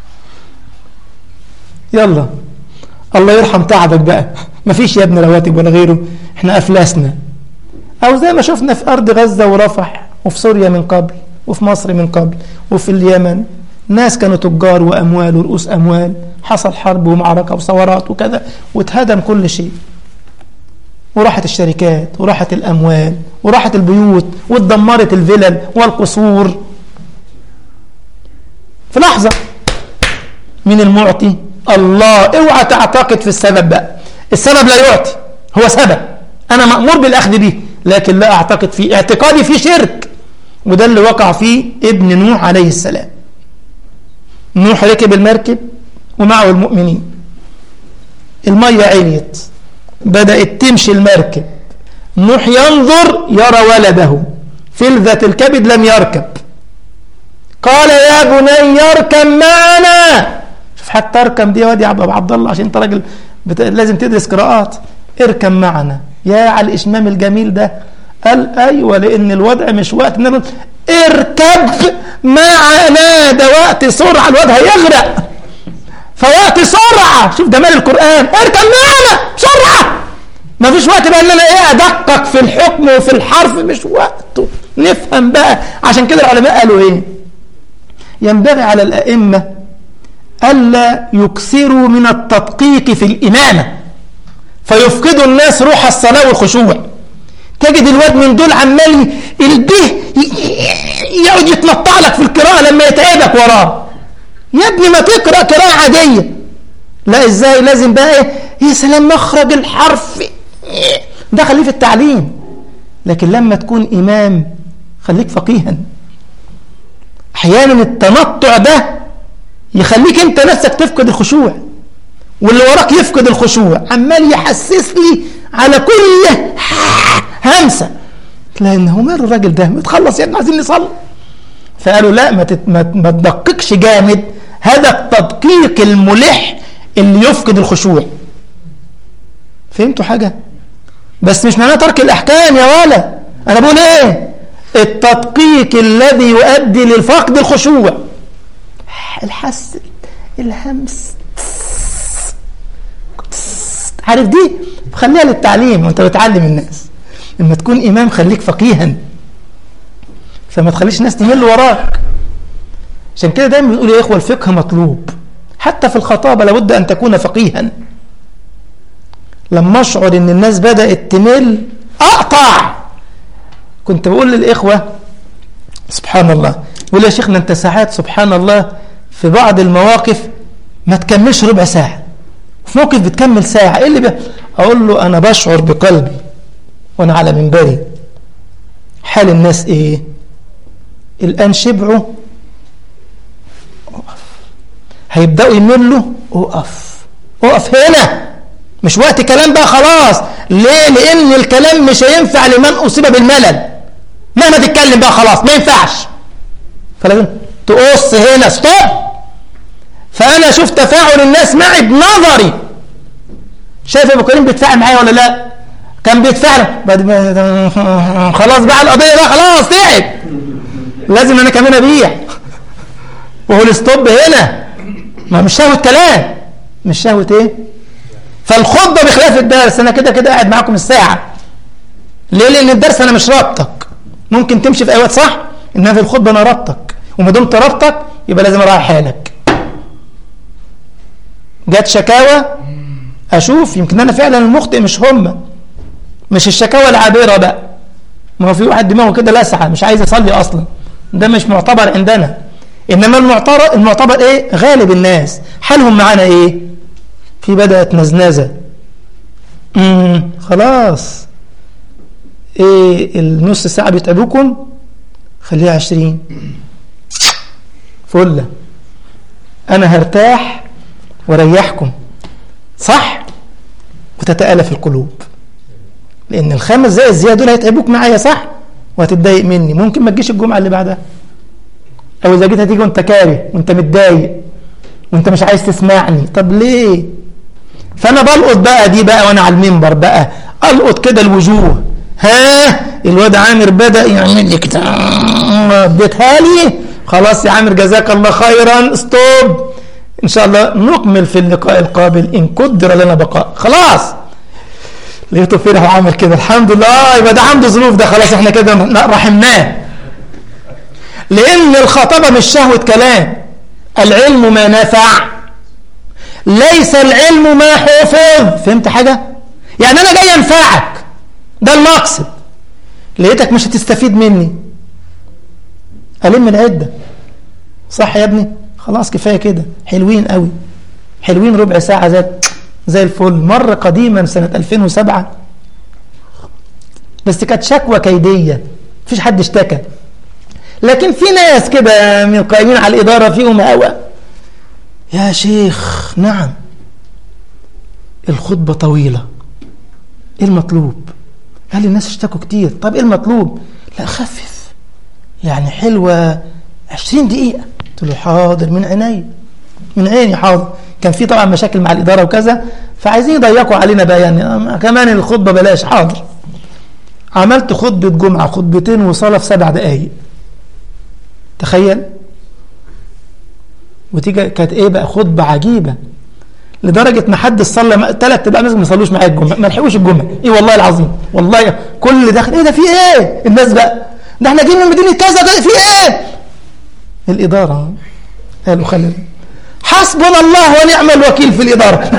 يلا الله يرحم تعبك بقى مفيش يا ابني رواتب ولا غيره احنا أفلسنا أو زي ما شفنا في أرض غزة ورفح وفي سوريا من قبل وفي مصر من قبل وفي اليمن ناس كانوا تجار وأموال ورؤوس أموال حصل حرب ومعركة وثورات وكذا واتهدم كل شيء وراحت الشركات وراحت الأموال وراحت البيوت واتدمرت الفلل والقصور في لحظة من المعطي الله اوعى تعتقد في السبب بقى السبب لا يعطي هو سبب أنا مأمور بالأخذ به لكن لا أعتقد فيه اعتقادي فيه شرك وده اللي وقع فيه ابن نوح عليه السلام نوح ركب المركب ومعه المؤمنين المية عليت بدأت تمشي المركب نوح ينظر يرى ولده فلذة الكبد لم يركب قال يا بني اركب معنا شوف حتى اركب دي يا واد يا عبد الله عشان انت راجل بت... لازم تدرس قراءات اركب معنا يا على الاشمام الجميل ده قال ايوه لان الوضع مش وقت نرد اركب معنا ده وقت سرعه الواد هيغرق فوقت سرعه شوف جمال القران اركب معنا بسرعه ما فيش وقت بقى ان انا ايه ادقق في الحكم وفي الحرف مش وقته نفهم بقى عشان كده العلماء قالوا ايه ينبغي على الائمه الا يكثروا من التدقيق في الامامه فيفقدوا الناس روح الصلاه والخشوع تجد الواد من دول عمال البه يقعد يتنطع لك في القراءه لما يتعبك وراه يا ابني ما تقرا قراءه عاديه لا ازاي لازم بقى ايه يا سلام مخرج الحرف ده خليه في التعليم لكن لما تكون امام خليك فقيها احيانا التنطع ده يخليك انت نفسك تفقد الخشوع واللي وراك يفقد الخشوع عمال يحسس لي على كل همسه لانه مال الراجل ده متخلص يا ابني عايزين نصلي فقالوا لا ما, تت... ما تدققش جامد هذا التدقيق الملح اللي يفقد الخشوع فهمتوا حاجة بس مش معناه ترك الأحكام يا ولا أنا بقول إيه التدقيق الذي يؤدي للفقد الخشوع الحس الهمس عارف دي خليها للتعليم وانت بتعلم الناس لما تكون إمام خليك فقيها فما تخليش الناس تمل وراك عشان كده دايما بنقول يا إخوة الفقه مطلوب حتى في الخطابة لابد أن تكون فقيها لما أشعر أن الناس بدأت تمل أقطع كنت بقول للإخوة سبحان الله يقول يا شيخنا أنت ساعات سبحان الله في بعض المواقف ما تكملش ربع ساعة في موقف بتكمل ساعة إيه اللي بي... أقول له أنا بشعر بقلبي وأنا على منبري حال الناس إيه الآن شبعوا هيبدأوا يملوا أقف أقف هنا مش وقت كلام بقى خلاص ليه لأن الكلام مش هينفع لمن أصيب بالملل مهما تتكلم بقى خلاص ما ينفعش فلازم تقص هنا ستوب فأنا شوف تفاعل الناس معي بنظري شايف ابو كريم بيتفاعل معايا ولا لا كان بيتفاعل بعد ما خلاص بقى القضيه بقى خلاص تعب لازم انا كمان ابيع وهو الستوب هنا ما مش شهوه كلام مش شهوه ايه فالخطبه بخلاف الدرس انا كده كده قاعد معاكم الساعه ليه لان الدرس انا مش رابطك ممكن تمشي في اي وقت صح انما في الخطبه انا رابطك وما دمت رابطك يبقى لازم اراعي حالك جت شكاوى اشوف يمكن انا فعلا المخطئ مش هم مش الشكاوى العابره بقى ما هو في واحد دماغه كده لسعه مش عايز يصلي اصلا ده مش معتبر عندنا انما المعتبر المعتبر ايه غالب الناس حالهم معانا ايه في بدات نزنزه امم خلاص ايه النص ساعه بيتعبوكم خليها عشرين فله انا هرتاح واريحكم صح وتتالف القلوب لان الخمس دقايق الزياده دول هيتعبوك معايا صح وهتتضايق مني ممكن ما تجيش الجمعه اللي بعدها او اذا جيت هتيجي وانت كاره وانت متضايق وانت مش عايز تسمعني طب ليه فانا بلقط بقى دي بقى وانا على المنبر بقى القط كده الوجوه ها الواد عامر بدا يعمل لي كده اديتها لي خلاص يا عامر جزاك الله خيرا ستوب ان شاء الله نكمل في اللقاء القابل ان قدر لنا بقاء خلاص لقيته فرح وعمل كده الحمد لله يبقى ده عنده ظروف ده خلاص احنا كده رحمناه لان الخطبه مش شهوه كلام العلم ما نفع ليس العلم ما حفظ فهمت حاجه يعني انا جاي انفعك ده المقصد لقيتك مش هتستفيد مني الم العده صح يا ابني خلاص كفايه كده حلوين قوي حلوين ربع ساعه زي زي الفل مره قديما سنه 2007 بس كانت شكوى كيديه مفيش حد اشتكى لكن في ناس كده من القائمين على الاداره فيهم هوى يا شيخ نعم الخطبه طويله ايه المطلوب قال الناس اشتكوا كتير طب ايه المطلوب لا خفف يعني حلوه 20 دقيقه قلت له حاضر من عيني من عيني حاضر كان في طبعا مشاكل مع الإدارة وكذا فعايزين يضيقوا علينا بقى يعني كمان الخطبة بلاش حاضر عملت خطبة جمعة خطبتين وصلاة في سبع دقايق تخيل وتيجي كانت ايه بقى خطبة عجيبة لدرجة ما حد صلى ثلاث ارباع الناس ما صلوش معايا الجمعة ما لحقوش الجمعة ايه والله العظيم والله كل اللي داخل ايه ده في ايه الناس بقى ده احنا جايين من مدينة كذا في ايه الإدارة قالوا خلينا حسبنا الله ونعم الوكيل في الإدارة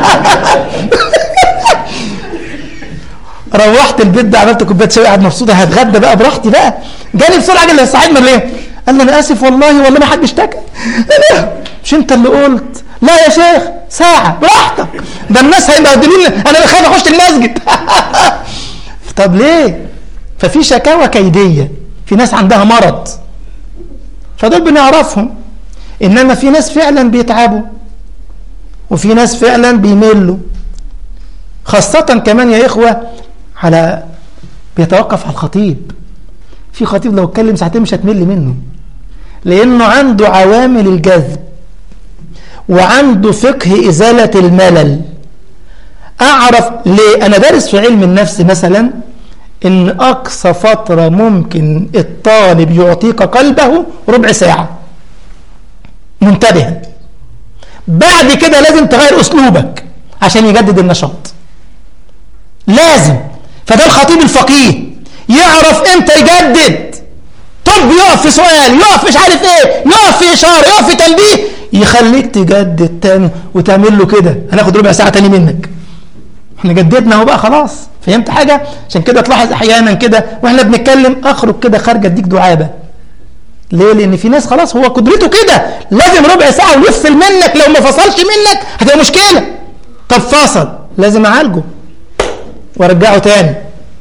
روحت البيت ده عملت كوبايه شاي قاعد مبسوطه هتغدى بقى براحتي بقى جالي بسرعه قال لي صاحبنا ليه؟ قال لي انا اسف والله والله ما حد اشتكى مش انت اللي قلت لا يا شيخ ساعه براحتك ده الناس هيبهدلوني انا خايف اخش المسجد طب ليه؟ ففي شكاوى كيديه في ناس عندها مرض فدول بنعرفهم انما في ناس فعلا بيتعبوا وفي ناس فعلا بيملوا خاصة كمان يا إخوة على بيتوقف على الخطيب في خطيب لو اتكلم ساعتين مش هتمل منه لأنه عنده عوامل الجذب وعنده فقه إزالة الملل أعرف ليه أنا دارس في علم النفس مثلا إن أقصى فترة ممكن الطالب يعطيك قلبه ربع ساعة منتبها بعد كده لازم تغير أسلوبك عشان يجدد النشاط لازم فده الخطيب الفقيه يعرف امتى يجدد طب هوب يقف في سؤال يقف مش عارف ايه يقف في اشاره يقف في تنبيه يخليك تجدد تاني وتعمل له كده هناخد ربع ساعه تاني منك احنا جددنا اهو بقى خلاص فهمت حاجه عشان كده تلاحظ احيانا كده واحنا بنتكلم اخرج كده خارجه اديك دعابه ليه لان في ناس خلاص هو قدرته كده لازم ربع ساعه ويفصل منك لو ما فصلش منك هتبقى مشكله طب فصل لازم اعالجه وارجعه تاني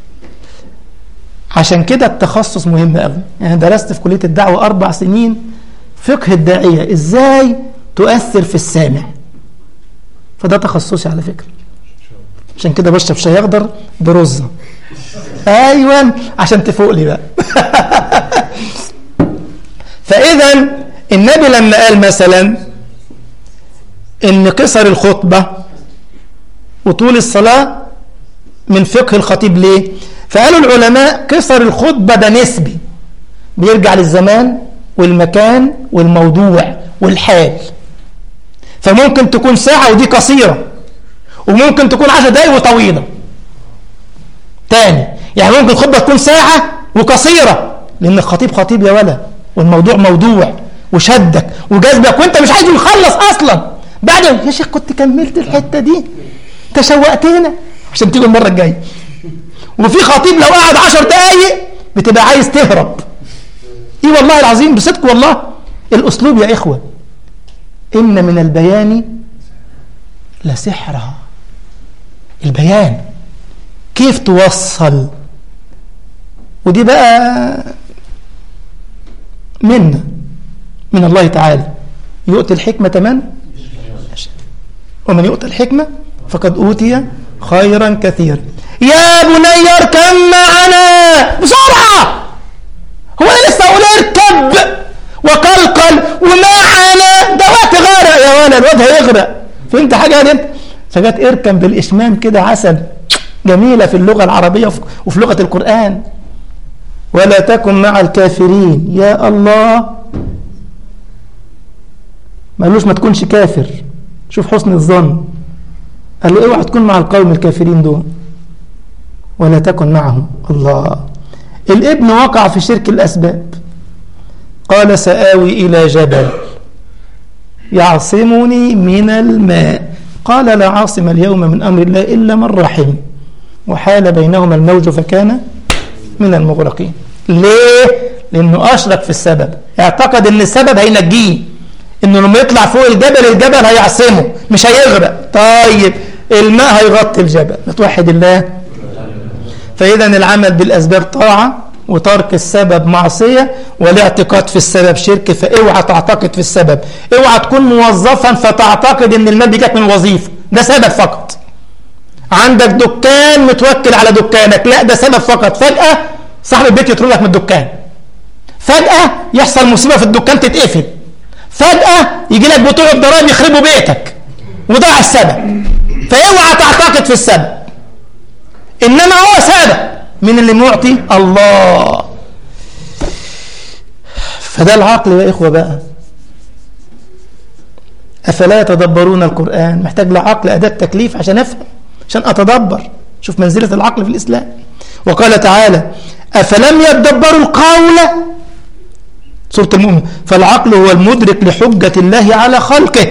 عشان كده التخصص مهم قوي يعني درست في كليه الدعوه اربع سنين فقه الداعيه ازاي تؤثر في السامع فده تخصصي على فكره عشان كده بشرب شاي اخضر برزه ايوه عشان تفوق لي بقى فاذا النبي لما قال مثلا ان قصر الخطبه وطول الصلاه من فقه الخطيب ليه فقالوا العلماء قصر الخطبه ده نسبي بيرجع للزمان والمكان والموضوع والحال فممكن تكون ساعه ودي قصيره وممكن تكون عشر دقايق وطويله تاني يعني ممكن الخطبه تكون ساعه وقصيره لان الخطيب خطيب يا ولا والموضوع موضوع وشدك وجذبك وانت مش عايزه يخلص اصلا بعد يا شيخ كنت كملت الحته دي تشوقتنا عشان تيجي المره الجايه وفي خطيب لو قعد عشر دقايق بتبقى عايز تهرب ايه والله العظيم بصدق والله الاسلوب يا اخوه ان من البيان لسحرا البيان كيف توصل ودي بقى منا من الله تعالى يؤتي الحكمة من ومن يؤتى الحكمة فقد أوتي خيرا كثيرا يا بني اركب معنا بسرعة هو أنا لسه أقول اركب وقلقل ومعنا ده وقت غرق يا ولد الواد هيغرق فهمت حاجة يا انت فجت اركب بالإشمام كده عسل جميلة في اللغة العربية وفي لغة القرآن ولا تكن مع الكافرين يا الله ما قالوش ما تكونش كافر شوف حسن الظن قال له اوعى تكون مع القوم الكافرين دول ولا تكن معهم الله الابن وقع في شرك الأسباب قال سآوي إلى جبل يعصمني من الماء قال لا عاصم اليوم من أمر الله إلا من رحم وحال بينهما الموج فكان من المغرقين ليه؟ لأنه أشرك في السبب اعتقد أن السبب هينجيه أنه لما يطلع فوق الجبل الجبل هيعصمه مش هيغرق طيب الماء هيغطي الجبل نتوحد الله فإذا العمل بالأسباب طاعة وترك السبب معصية والاعتقاد في السبب شرك فاوعى تعتقد في السبب اوعى تكون موظفا فتعتقد ان المال بيجيك من الوظيفة ده سبب فقط عندك دكان متوكل على دكانك لا ده سبب فقط فجأة صاحب البيت يطرد لك من الدكان فجأة يحصل مصيبة في الدكان تتقفل فجأة يجي لك بتوع الضرائب يخربوا بيتك وضاع السبب فاوعى تعتقد في السبب انما هو سبب من اللي معطي الله فده العقل يا إخوة بقى أفلا يتدبرون القرآن محتاج لعقل أداة تكليف عشان أفهم عشان أتدبر شوف منزلة العقل في الإسلام وقال تعالى أفلم يتدبروا القول سورة المؤمن فالعقل هو المدرك لحجة الله على خلقه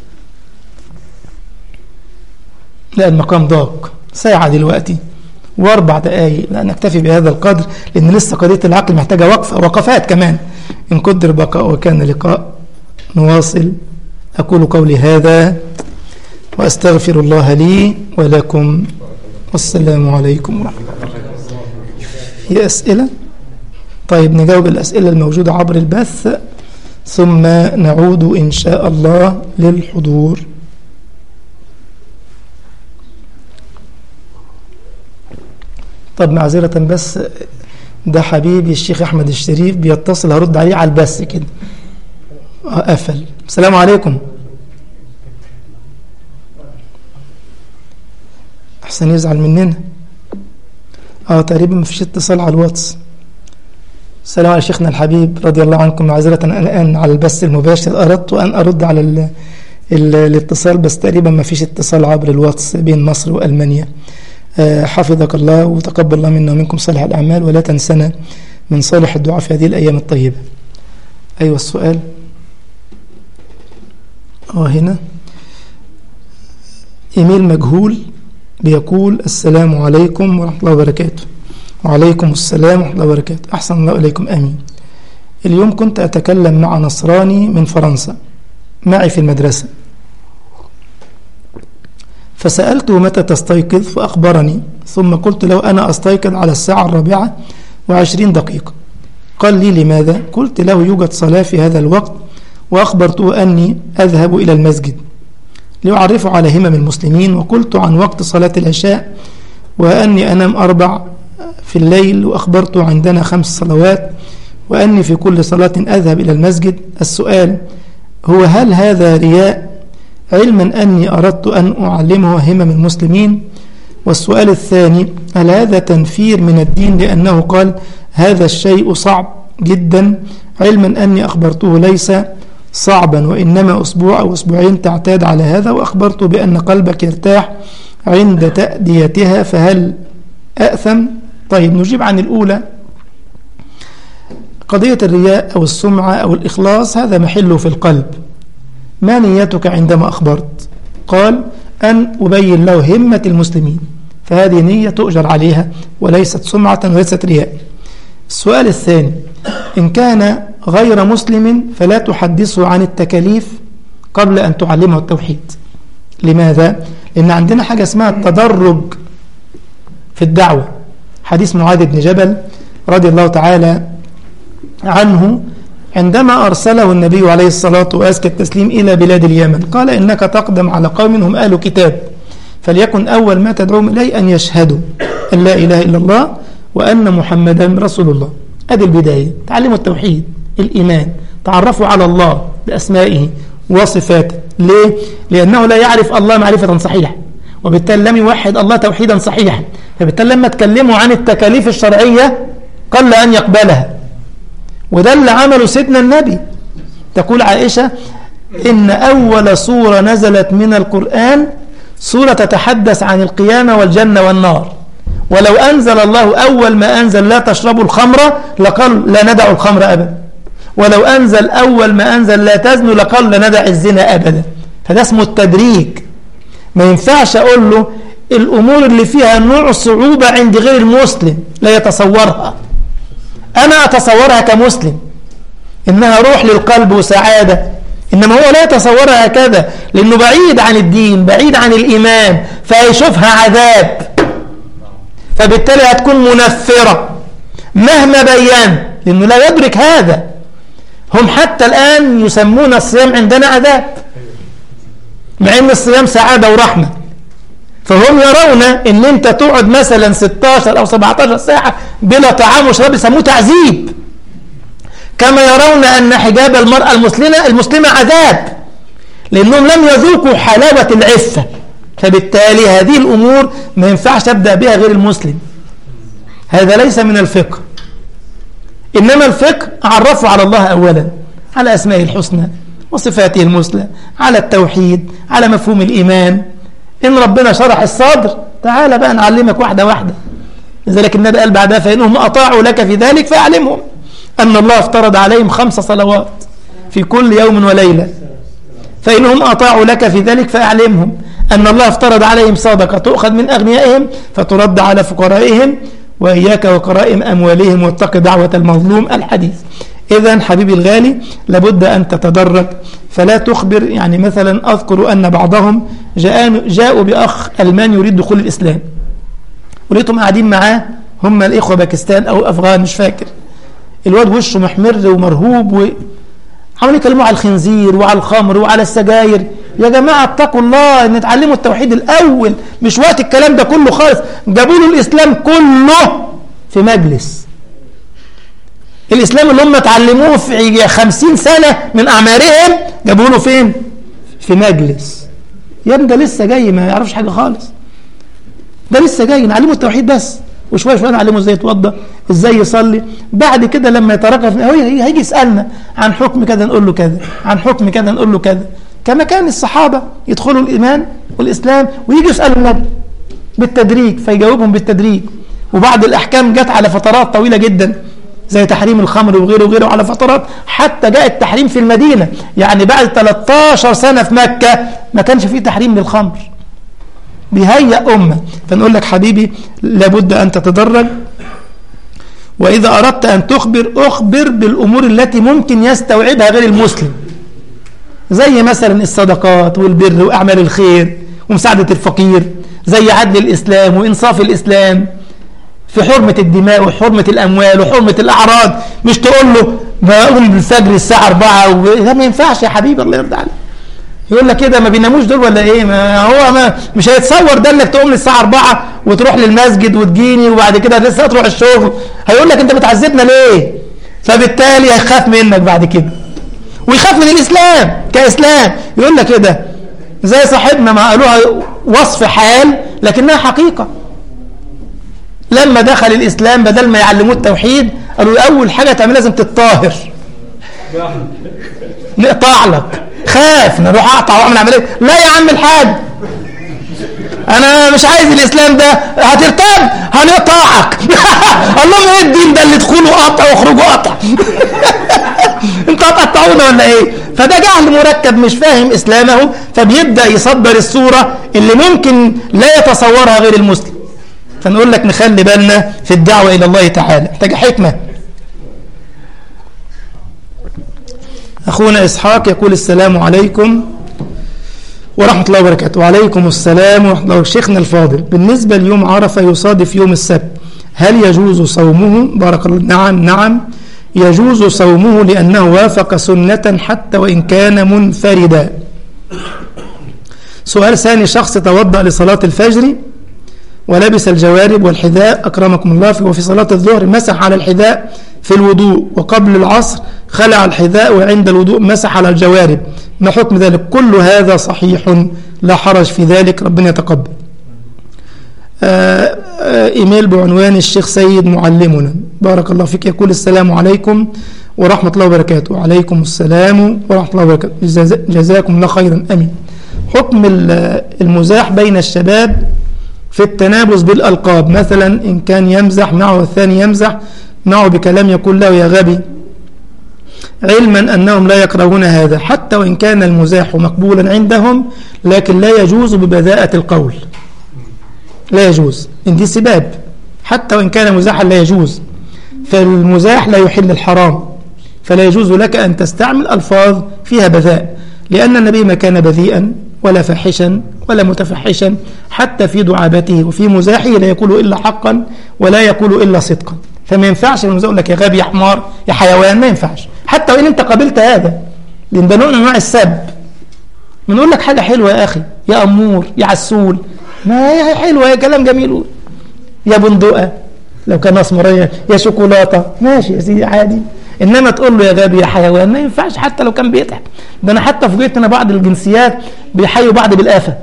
لا المقام ضاق ساعة دلوقتي واربع دقائق لا نكتفي بهذا القدر لان لسه قضيه العقل محتاجه وقفه وقفات كمان ان قدر بقاء وكان لقاء نواصل اقول قولي هذا واستغفر الله لي ولكم والسلام عليكم ورحمه الله في اسئله طيب نجاوب الاسئله الموجوده عبر البث ثم نعود ان شاء الله للحضور طب معذرة بس ده حبيبي الشيخ أحمد الشريف بيتصل هرد عليه على البث كده قفل السلام عليكم أحسن يزعل مننا اه تقريبا ما فيش اتصال على الواتس السلام على شيخنا الحبيب رضي الله عنكم معذرة أنا الآن على البث المباشر أردت أن أرد على ال ال الاتصال بس تقريبا ما فيش اتصال عبر الواتس بين مصر وألمانيا حفظك الله وتقبل الله منا ومنكم صالح الأعمال ولا تنسنا من صالح الدعاء في هذه الأيام الطيبة أيوة السؤال اه هنا إيميل مجهول بيقول السلام عليكم ورحمة الله وبركاته وعليكم السلام ورحمة الله وبركاته أحسن الله إليكم آمين اليوم كنت أتكلم مع نصراني من فرنسا معي في المدرسة فسألته متى تستيقظ فأخبرني ثم قلت له أنا أستيقظ على الساعة الرابعة وعشرين دقيقة قال لي لماذا؟ قلت له يوجد صلاة في هذا الوقت وأخبرته أني أذهب إلى المسجد لأعرفه على همم المسلمين وقلت عن وقت صلاة العشاء وأني أنام أربع في الليل وأخبرته عندنا خمس صلوات وأني في كل صلاة أذهب إلى المسجد السؤال هو هل هذا رياء علما أني أردت أن أعلمه همم المسلمين والسؤال الثاني هل هذا تنفير من الدين لأنه قال هذا الشيء صعب جدا علما أني أخبرته ليس صعبا وإنما أسبوع أو أسبوعين تعتاد على هذا وأخبرته بأن قلبك يرتاح عند تأديتها فهل أأثم طيب نجيب عن الأولى قضية الرياء أو السمعة أو الإخلاص هذا محله في القلب ما نيتك عندما أخبرت قال أن أبين له همة المسلمين فهذه نية تؤجر عليها وليست سمعة وليست رياء السؤال الثاني إن كان غير مسلم فلا تحدثه عن التكاليف قبل أن تعلمه التوحيد لماذا؟ لأن عندنا حاجة اسمها التدرج في الدعوة حديث معاذ بن جبل رضي الله تعالى عنه عندما أرسله النبي عليه الصلاة وأزكى التسليم إلى بلاد اليمن قال إنك تقدم على قوم هم أهل كتاب فليكن أول ما تدعوهم إليه أن يشهدوا أن لا إله إلا الله وأن محمدا رسول الله هذه البداية تعلموا التوحيد الإيمان تعرفوا على الله بأسمائه وصفاته ليه؟ لأنه لا يعرف الله معرفة صحيحة وبالتالي لم يوحد الله توحيدا صحيحا فبالتالي لما تكلموا عن التكاليف الشرعية قل أن يقبلها وده اللي عمله سيدنا النبي تقول عائشة إن أول سورة نزلت من القرآن سورة تتحدث عن القيامة والجنة والنار ولو أنزل الله أول ما أنزل لا تشربوا الخمر لقال لا ندع الخمر أبدا ولو أنزل أول ما أنزل لا تزنوا لقال لا ندع الزنا أبدا فده اسمه التدريج ما ينفعش أقول له الأمور اللي فيها نوع صعوبة عند غير المسلم لا يتصورها أنا أتصورها كمسلم إنها روح للقلب وسعادة إنما هو لا يتصورها هكذا لأنه بعيد عن الدين بعيد عن الإيمان فيشوفها عذاب فبالتالي هتكون منفرة مهما بيان لأنه لا يدرك هذا هم حتى الآن يسمون الصيام عندنا عذاب مع أن الصيام سعادة ورحمة فهم يرون ان انت تقعد مثلا 16 او 17 ساعة بلا طعام وشراب يسموه تعذيب كما يرون ان حجاب المرأة المسلمة المسلمة عذاب لانهم لم يذوقوا حلاوة العفة فبالتالي هذه الامور ما ينفعش ابدا بها غير المسلم هذا ليس من الفقه انما الفقه عرفوا على الله اولا على اسمائه الحسنى وصفاته المثلى على التوحيد على مفهوم الايمان إن ربنا شرح الصدر تعال بقى نعلمك واحدة واحدة لذلك النبي قال بعدها فإنهم أطاعوا لك في ذلك فأعلمهم أن الله افترض عليهم خمس صلوات في كل يوم وليلة فإنهم أطاعوا لك في ذلك فأعلمهم أن الله افترض عليهم صدقة تؤخذ من أغنيائهم فترد على فقرائهم وإياك وقرائم أموالهم واتق دعوة المظلوم الحديث إذا حبيبي الغالي لابد أن تتدرج فلا تخبر يعني مثلا أذكر أن بعضهم جاءوا بأخ ألمان يريد دخول الإسلام ولقيتهم قاعدين معاه هم الإخوة باكستان أو أفغان مش فاكر الواد وشه محمر ومرهوب و... عمالين يكلموا على الخنزير وعلى الخمر وعلى السجاير يا جماعة اتقوا الله ان نتعلموا التوحيد الأول مش وقت الكلام ده كله خالص جابوا له الإسلام كله في مجلس الإسلام اللي هم اتعلموه في خمسين سنة من أعمارهم جابوا له فين في مجلس يا ابني ده لسه جاي ما يعرفش حاجة خالص ده لسه جاي نعلمه التوحيد بس وشوية شوية نعلمه ازاي يتوضى ازاي يصلي بعد كده لما يترقف هو هيجي يسألنا عن حكم كذا نقول له كذا عن حكم كذا نقول له كذا كما كان الصحابة يدخلوا الإيمان والإسلام ويجي يسألوا النبي بالتدريج فيجاوبهم بالتدريج وبعض الأحكام جت على فترات طويلة جدا زي تحريم الخمر وغيره وغيره على فترات حتى جاء التحريم في المدينة يعني بعد 13 سنة في مكة ما كانش فيه تحريم للخمر بيهيأ أمة فنقول لك حبيبي لابد أن تتدرج وإذا أردت أن تخبر أخبر بالأمور التي ممكن يستوعبها غير المسلم زي مثلا الصدقات والبر وأعمال الخير ومساعدة الفقير زي عدل الإسلام وإنصاف الإسلام في حرمة الدماء وحرمة الأموال وحرمة الأعراض مش تقول له بقوم بالفجر الساعة 4 و... ده ما ينفعش يا حبيبي الله يرضى عليك يقول لك كده ما بيناموش دول ولا ايه ما هو ما مش هيتصور ده انك تقوم للساعه 4 وتروح للمسجد وتجيني وبعد كده لسه تروح الشغل هيقول لك انت بتعذبنا ليه فبالتالي هيخاف منك بعد كده ويخاف من الاسلام كاسلام يقول لك كده زي صاحبنا ما قالوها وصف حال لكنها حقيقه لما دخل الاسلام بدل ما يعلموه التوحيد قالوا اول حاجه تعمل لازم تتطهر نقطع لك خاف نروح اقطع واعمل عمليه لا يا عم الحاج انا مش عايز الاسلام ده هترتد هنقطعك اللهم ايه الدين ده اللي تدخلوا قطع واخرجوا قطع انتوا هتقطعونا ولا ايه فده جهل مركب مش فاهم اسلامه فبيبدا يصدر الصوره اللي ممكن لا يتصورها غير المسلم فنقول لك نخلي بالنا في الدعوه الى الله تعالى محتاجه حكمه أخونا إسحاق يقول السلام عليكم ورحمة الله وبركاته وعليكم السلام ورحمة الله شيخنا الفاضل بالنسبة ليوم عرفة يصادف يوم السبت هل يجوز صومه بارك الله نعم نعم يجوز صومه لأنه وافق سنة حتى وإن كان منفردا سؤال ثاني شخص توضأ لصلاة الفجر ولبس الجوارب والحذاء أكرمكم الله وفي صلاة الظهر مسح على الحذاء في الوضوء وقبل العصر خلع الحذاء وعند الوضوء مسح على الجوارب ما حكم ذلك كل هذا صحيح لا حرج في ذلك ربنا يتقبل آآ آآ إيميل بعنوان الشيخ سيد معلمنا بارك الله فيك يقول السلام عليكم ورحمة الله وبركاته وعليكم السلام ورحمة الله وبركاته جزاكم الله خيرا أمين حكم المزاح بين الشباب في التنابز بالألقاب مثلا إن كان يمزح معه والثاني يمزح معه بكلام يقول له يا غبي علما أنهم لا يكرهون هذا حتى وإن كان المزاح مقبولا عندهم لكن لا يجوز ببذاءة القول لا يجوز إن دي سباب حتى وإن كان مزاحا لا يجوز فالمزاح لا يحل الحرام فلا يجوز لك أن تستعمل ألفاظ فيها بذاء لأن النبي ما كان بذيئا ولا فاحشا ولا متفحشا حتى في دعابته وفي مزاحه لا يقول إلا حقا ولا يقول إلا صدقا فما ينفعش المزاح يقول لك يا غبي يا حمار يا حيوان ما ينفعش حتى وإن أنت قبلت هذا لأن ده نوع من أنواع السب بنقول لك حاجة حلوة يا أخي يا أمور يا عسول ما هي حلوة يا كلام جميل يا بندقة لو كان أسمرية يا شوكولاتة ماشي يا سيدي عادي إنما تقول له يا غبي يا حيوان ما ينفعش حتى لو كان بيضحك ده أنا حتى فوجئت إن بعض الجنسيات بيحيوا بعض بالآفة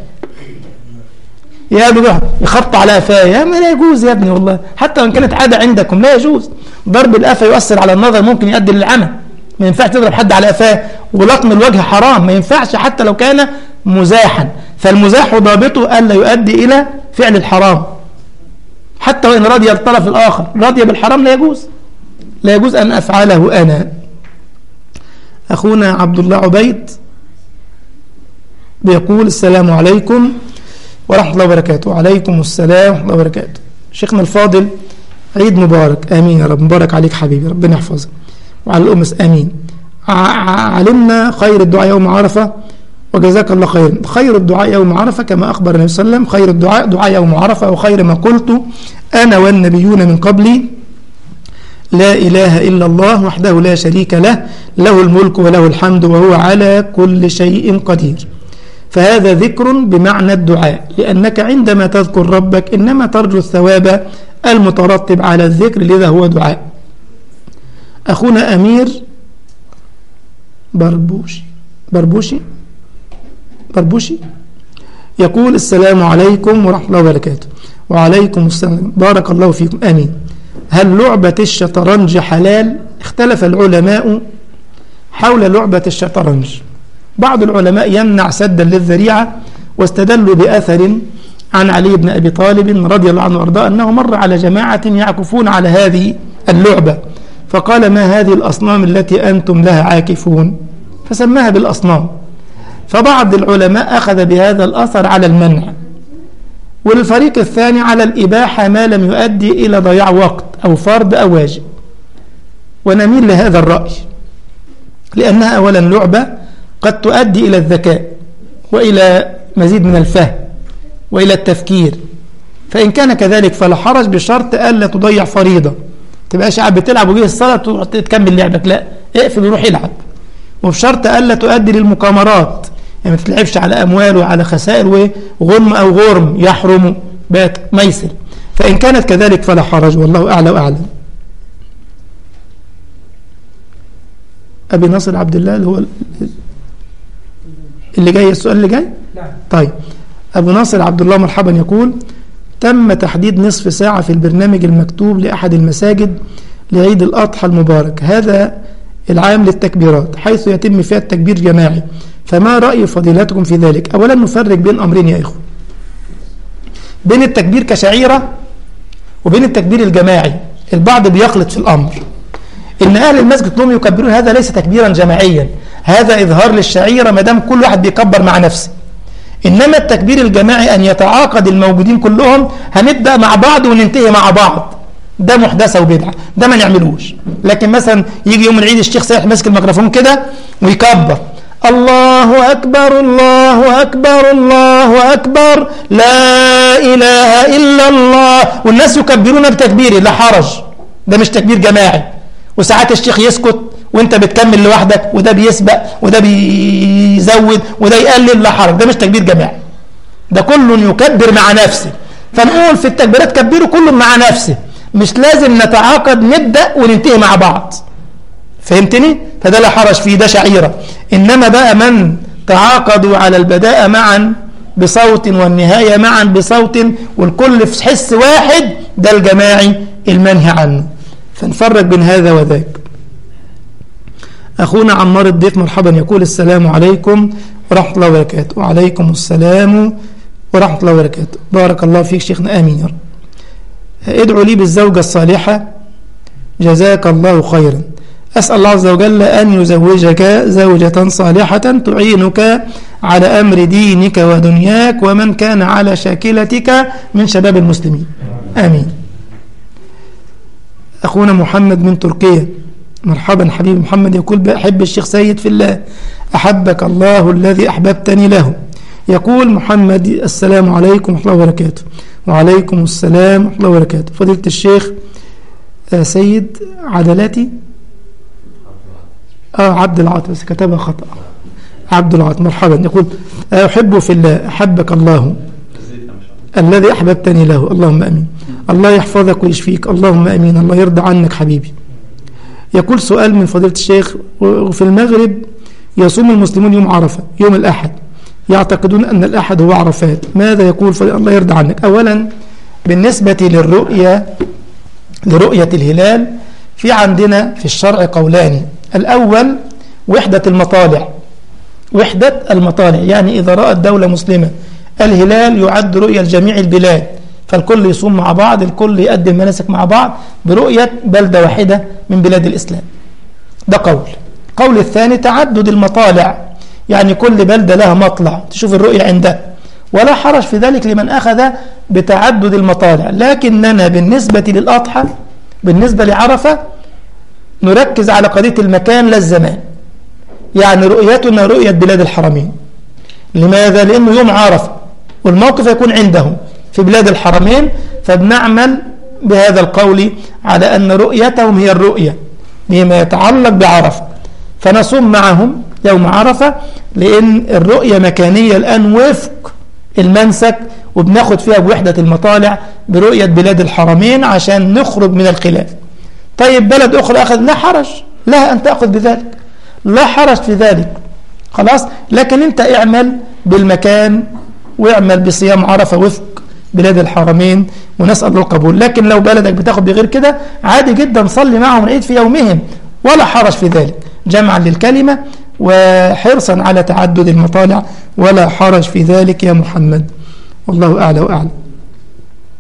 يا بقى يخبط على قفاه يا ما لا يجوز يا ابني والله حتى وان كانت عاده عندكم لا يجوز ضرب القفا يؤثر على النظر ممكن يؤدي للعمى ما ينفعش تضرب حد على قفاه ولطم الوجه حرام ما ينفعش حتى لو كان مزاحا فالمزاح ضابطه الا يؤدي الى فعل الحرام حتى وان رضي الطرف الاخر رضي بالحرام لا يجوز لا يجوز ان افعله انا اخونا عبد الله عبيد بيقول السلام عليكم ورحمة الله وبركاته وعليكم السلام ورحمة الله وبركاته شيخنا الفاضل عيد مبارك آمين يا رب مبارك عليك حبيبي ربنا يحفظك وعلى الأمس آمين علمنا خير الدعاء يوم عرفة وجزاك الله خيرا خير الدعاء يوم عرفة كما أخبر النبي صلى الله عليه وسلم خير الدعاء دعاء يوم عرفة وخير ما قلت أنا والنبيون من قبلي لا إله إلا الله وحده لا شريك له له الملك وله الحمد وهو على كل شيء قدير فهذا ذكر بمعنى الدعاء لأنك عندما تذكر ربك إنما ترجو الثواب المترتب على الذكر لذا هو دعاء أخونا أمير بربوشي بربوشي بربوشي يقول السلام عليكم ورحمة الله وبركاته وعليكم السلام بارك الله فيكم آمين هل لعبة الشطرنج حلال اختلف العلماء حول لعبة الشطرنج بعض العلماء يمنع سدا للذريعة واستدلوا بأثر عن علي بن أبي طالب رضي الله عنه وارضاه أنه مر على جماعة يعكفون على هذه اللعبة فقال ما هذه الأصنام التي أنتم لها عاكفون فسماها بالأصنام فبعض العلماء أخذ بهذا الأثر على المنع والفريق الثاني على الإباحة ما لم يؤدي إلى ضياع وقت أو فرض أو واجب ونميل لهذا الرأي لأنها أولا لعبة قد تؤدي إلى الذكاء وإلى مزيد من الفهم وإلى التفكير فإن كان كذلك فلا حرج بشرط ألا تضيع فريضة تبقاش قاعد بتلعب وجيه الصلاة تكمل لعبك لا اقفل وروح العب وبشرط ألا تؤدي للمقامرات يعني ما تلعبش على أموال وعلى خسائر وغنم أو غرم يحرم بات ميسر فإن كانت كذلك فلا حرج والله أعلى وأعلم أبي ناصر عبد الله اللي هو اللي جاي السؤال اللي جاي نعم طيب أبو ناصر عبد الله مرحبا يقول تم تحديد نصف ساعة في البرنامج المكتوب لأحد المساجد لعيد الأضحى المبارك هذا العام للتكبيرات حيث يتم فيها التكبير جماعي فما رأي فضيلتكم في ذلك أولا نفرق بين أمرين يا إخوة بين التكبير كشعيرة وبين التكبير الجماعي البعض بيخلط في الأمر إن أهل المسجد كلهم يكبرون هذا ليس تكبيرا جماعيا هذا إظهار للشعيرة ما دام كل واحد بيكبر مع نفسه إنما التكبير الجماعي أن يتعاقد الموجودين كلهم هنبدأ مع بعض وننتهي مع بعض ده محدثة وبدعة ده ما نعملوش لكن مثلا يجي يوم العيد الشيخ سايح ماسك الميكروفون كده ويكبر الله أكبر الله أكبر الله أكبر لا إله إلا الله والناس يكبرون بتكبيره لا حرج ده مش تكبير جماعي وساعات الشيخ يسكت وانت بتكمل لوحدك وده بيسبق وده بيزود وده يقلل لا حرج ده مش تكبير جماعي ده كل يكبر مع نفسه فنقول في التكبيرات كبروا كل مع نفسه مش لازم نتعاقد نبدأ وننتهي مع بعض فهمتني فده لا حرج فيه ده شعيرة إنما بقى من تعاقدوا على البداء معا بصوت والنهاية معا بصوت والكل في حس واحد ده الجماعي المنهي عنه فنفرق بين هذا وذاك أخونا عمار الضيف مرحبا يقول السلام عليكم ورحمة الله وبركاته وعليكم السلام ورحمة الله وبركاته بارك الله فيك شيخنا آمين يا رب ادعو لي بالزوجة الصالحة جزاك الله خيرا أسأل الله عز وجل أن يزوجك زوجة صالحة تعينك على أمر دينك ودنياك ومن كان على شاكلتك من شباب المسلمين آمين أخونا محمد من تركيا مرحبا حبيبي محمد يقول بأحب الشيخ سيد في الله أحبك الله الذي أحببتني له يقول محمد السلام عليكم ورحمة الله وبركاته وعليكم السلام ورحمة الله وبركاته فضيلة الشيخ آه سيد عدلاتي آه عبد العاطي بس كتبها خطأ عبد العاطي مرحبا يقول أحب في الله أحبك الله الذي أحببتني له اللهم أمين الله يحفظك ويشفيك اللهم أمين الله يرضى عنك حبيبي يقول سؤال من فضيلة الشيخ وفي المغرب يصوم المسلمون يوم عرفة يوم الأحد يعتقدون أن الأحد هو عرفات ماذا يقول فضيلة الله يرضى عنك أولا بالنسبة للرؤية لرؤية الهلال في عندنا في الشرع قولان الأول وحدة المطالع وحدة المطالع يعني إذا رأت دولة مسلمة الهلال يعد رؤية لجميع البلاد فالكل يصوم مع بعض الكل يقدم مناسك مع بعض برؤية بلدة واحدة من بلاد الإسلام ده قول قول الثاني تعدد المطالع يعني كل بلدة لها مطلع تشوف الرؤية عندها ولا حرج في ذلك لمن أخذ بتعدد المطالع لكننا بالنسبة للأضحى بالنسبة لعرفة نركز على قضية المكان لا الزمان يعني رؤيتنا رؤية بلاد الحرمين لماذا؟ لأنه يوم عرفة والموقف يكون عندهم في بلاد الحرمين فبنعمل بهذا القول على أن رؤيتهم هي الرؤية بما يتعلق بعرفة فنصوم معهم يوم عرفة لأن الرؤية مكانية الآن وفق المنسك وبناخد فيها بوحدة المطالع برؤية بلاد الحرمين عشان نخرج من الخلاف طيب بلد أخرى أخذ لا حرج لها أن تأخذ بذلك لا حرج في ذلك خلاص لكن أنت اعمل بالمكان واعمل بصيام عرفة وفق بلاد الحرمين ونسأل الله القبول لكن لو بلدك بتاخد بغير كده عادي جدا صلي معهم العيد في يومهم ولا حرج في ذلك جمعا للكلمة وحرصا على تعدد المطالع ولا حرج في ذلك يا محمد والله أعلى وأعلم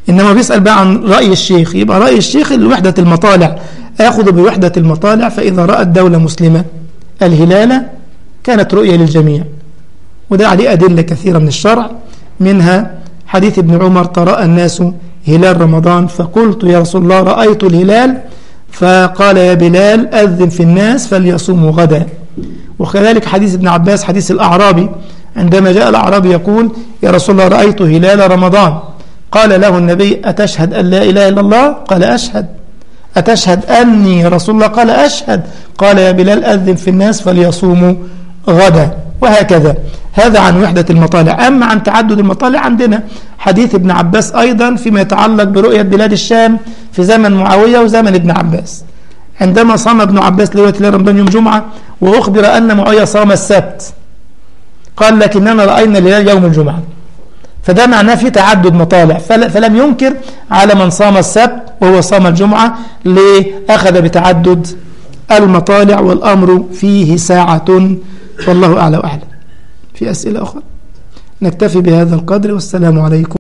إنما بيسأل بقى عن رأي الشيخ يبقى رأي الشيخ وحدة المطالع آخذ بوحدة المطالع فإذا رأت دولة مسلمة الهلال كانت رؤية للجميع وده عليه أدلة كثيرة من الشرع منها حديث ابن عمر تراءى الناس هلال رمضان فقلت يا رسول الله رأيت الهلال فقال يا بلال أذن في الناس فليصوموا غدا وكذلك حديث ابن عباس حديث الأعرابي عندما جاء الأعرابي يقول يا رسول الله رأيت هلال رمضان قال له النبي أتشهد أن لا إله إلا الله قال أشهد أتشهد أني رسول الله قال أشهد قال يا بلال أذن في الناس فليصوموا غدا وهكذا هذا عن وحدة المطالع أما عن تعدد المطالع عندنا حديث ابن عباس أيضا فيما يتعلق برؤية بلاد الشام في زمن معاوية وزمن ابن عباس عندما صام ابن عباس ليلة رمضان يوم جمعة وأخبر أن معاوية صام السبت قال لكننا رأينا الهلال يوم الجمعة فده معناه في تعدد مطالع فلم ينكر على من صام السبت وهو صام الجمعة لأخذ بتعدد المطالع والأمر فيه ساعة والله أعلى وأعلم في أسئلة أخرى نكتفي بهذا القدر والسلام عليكم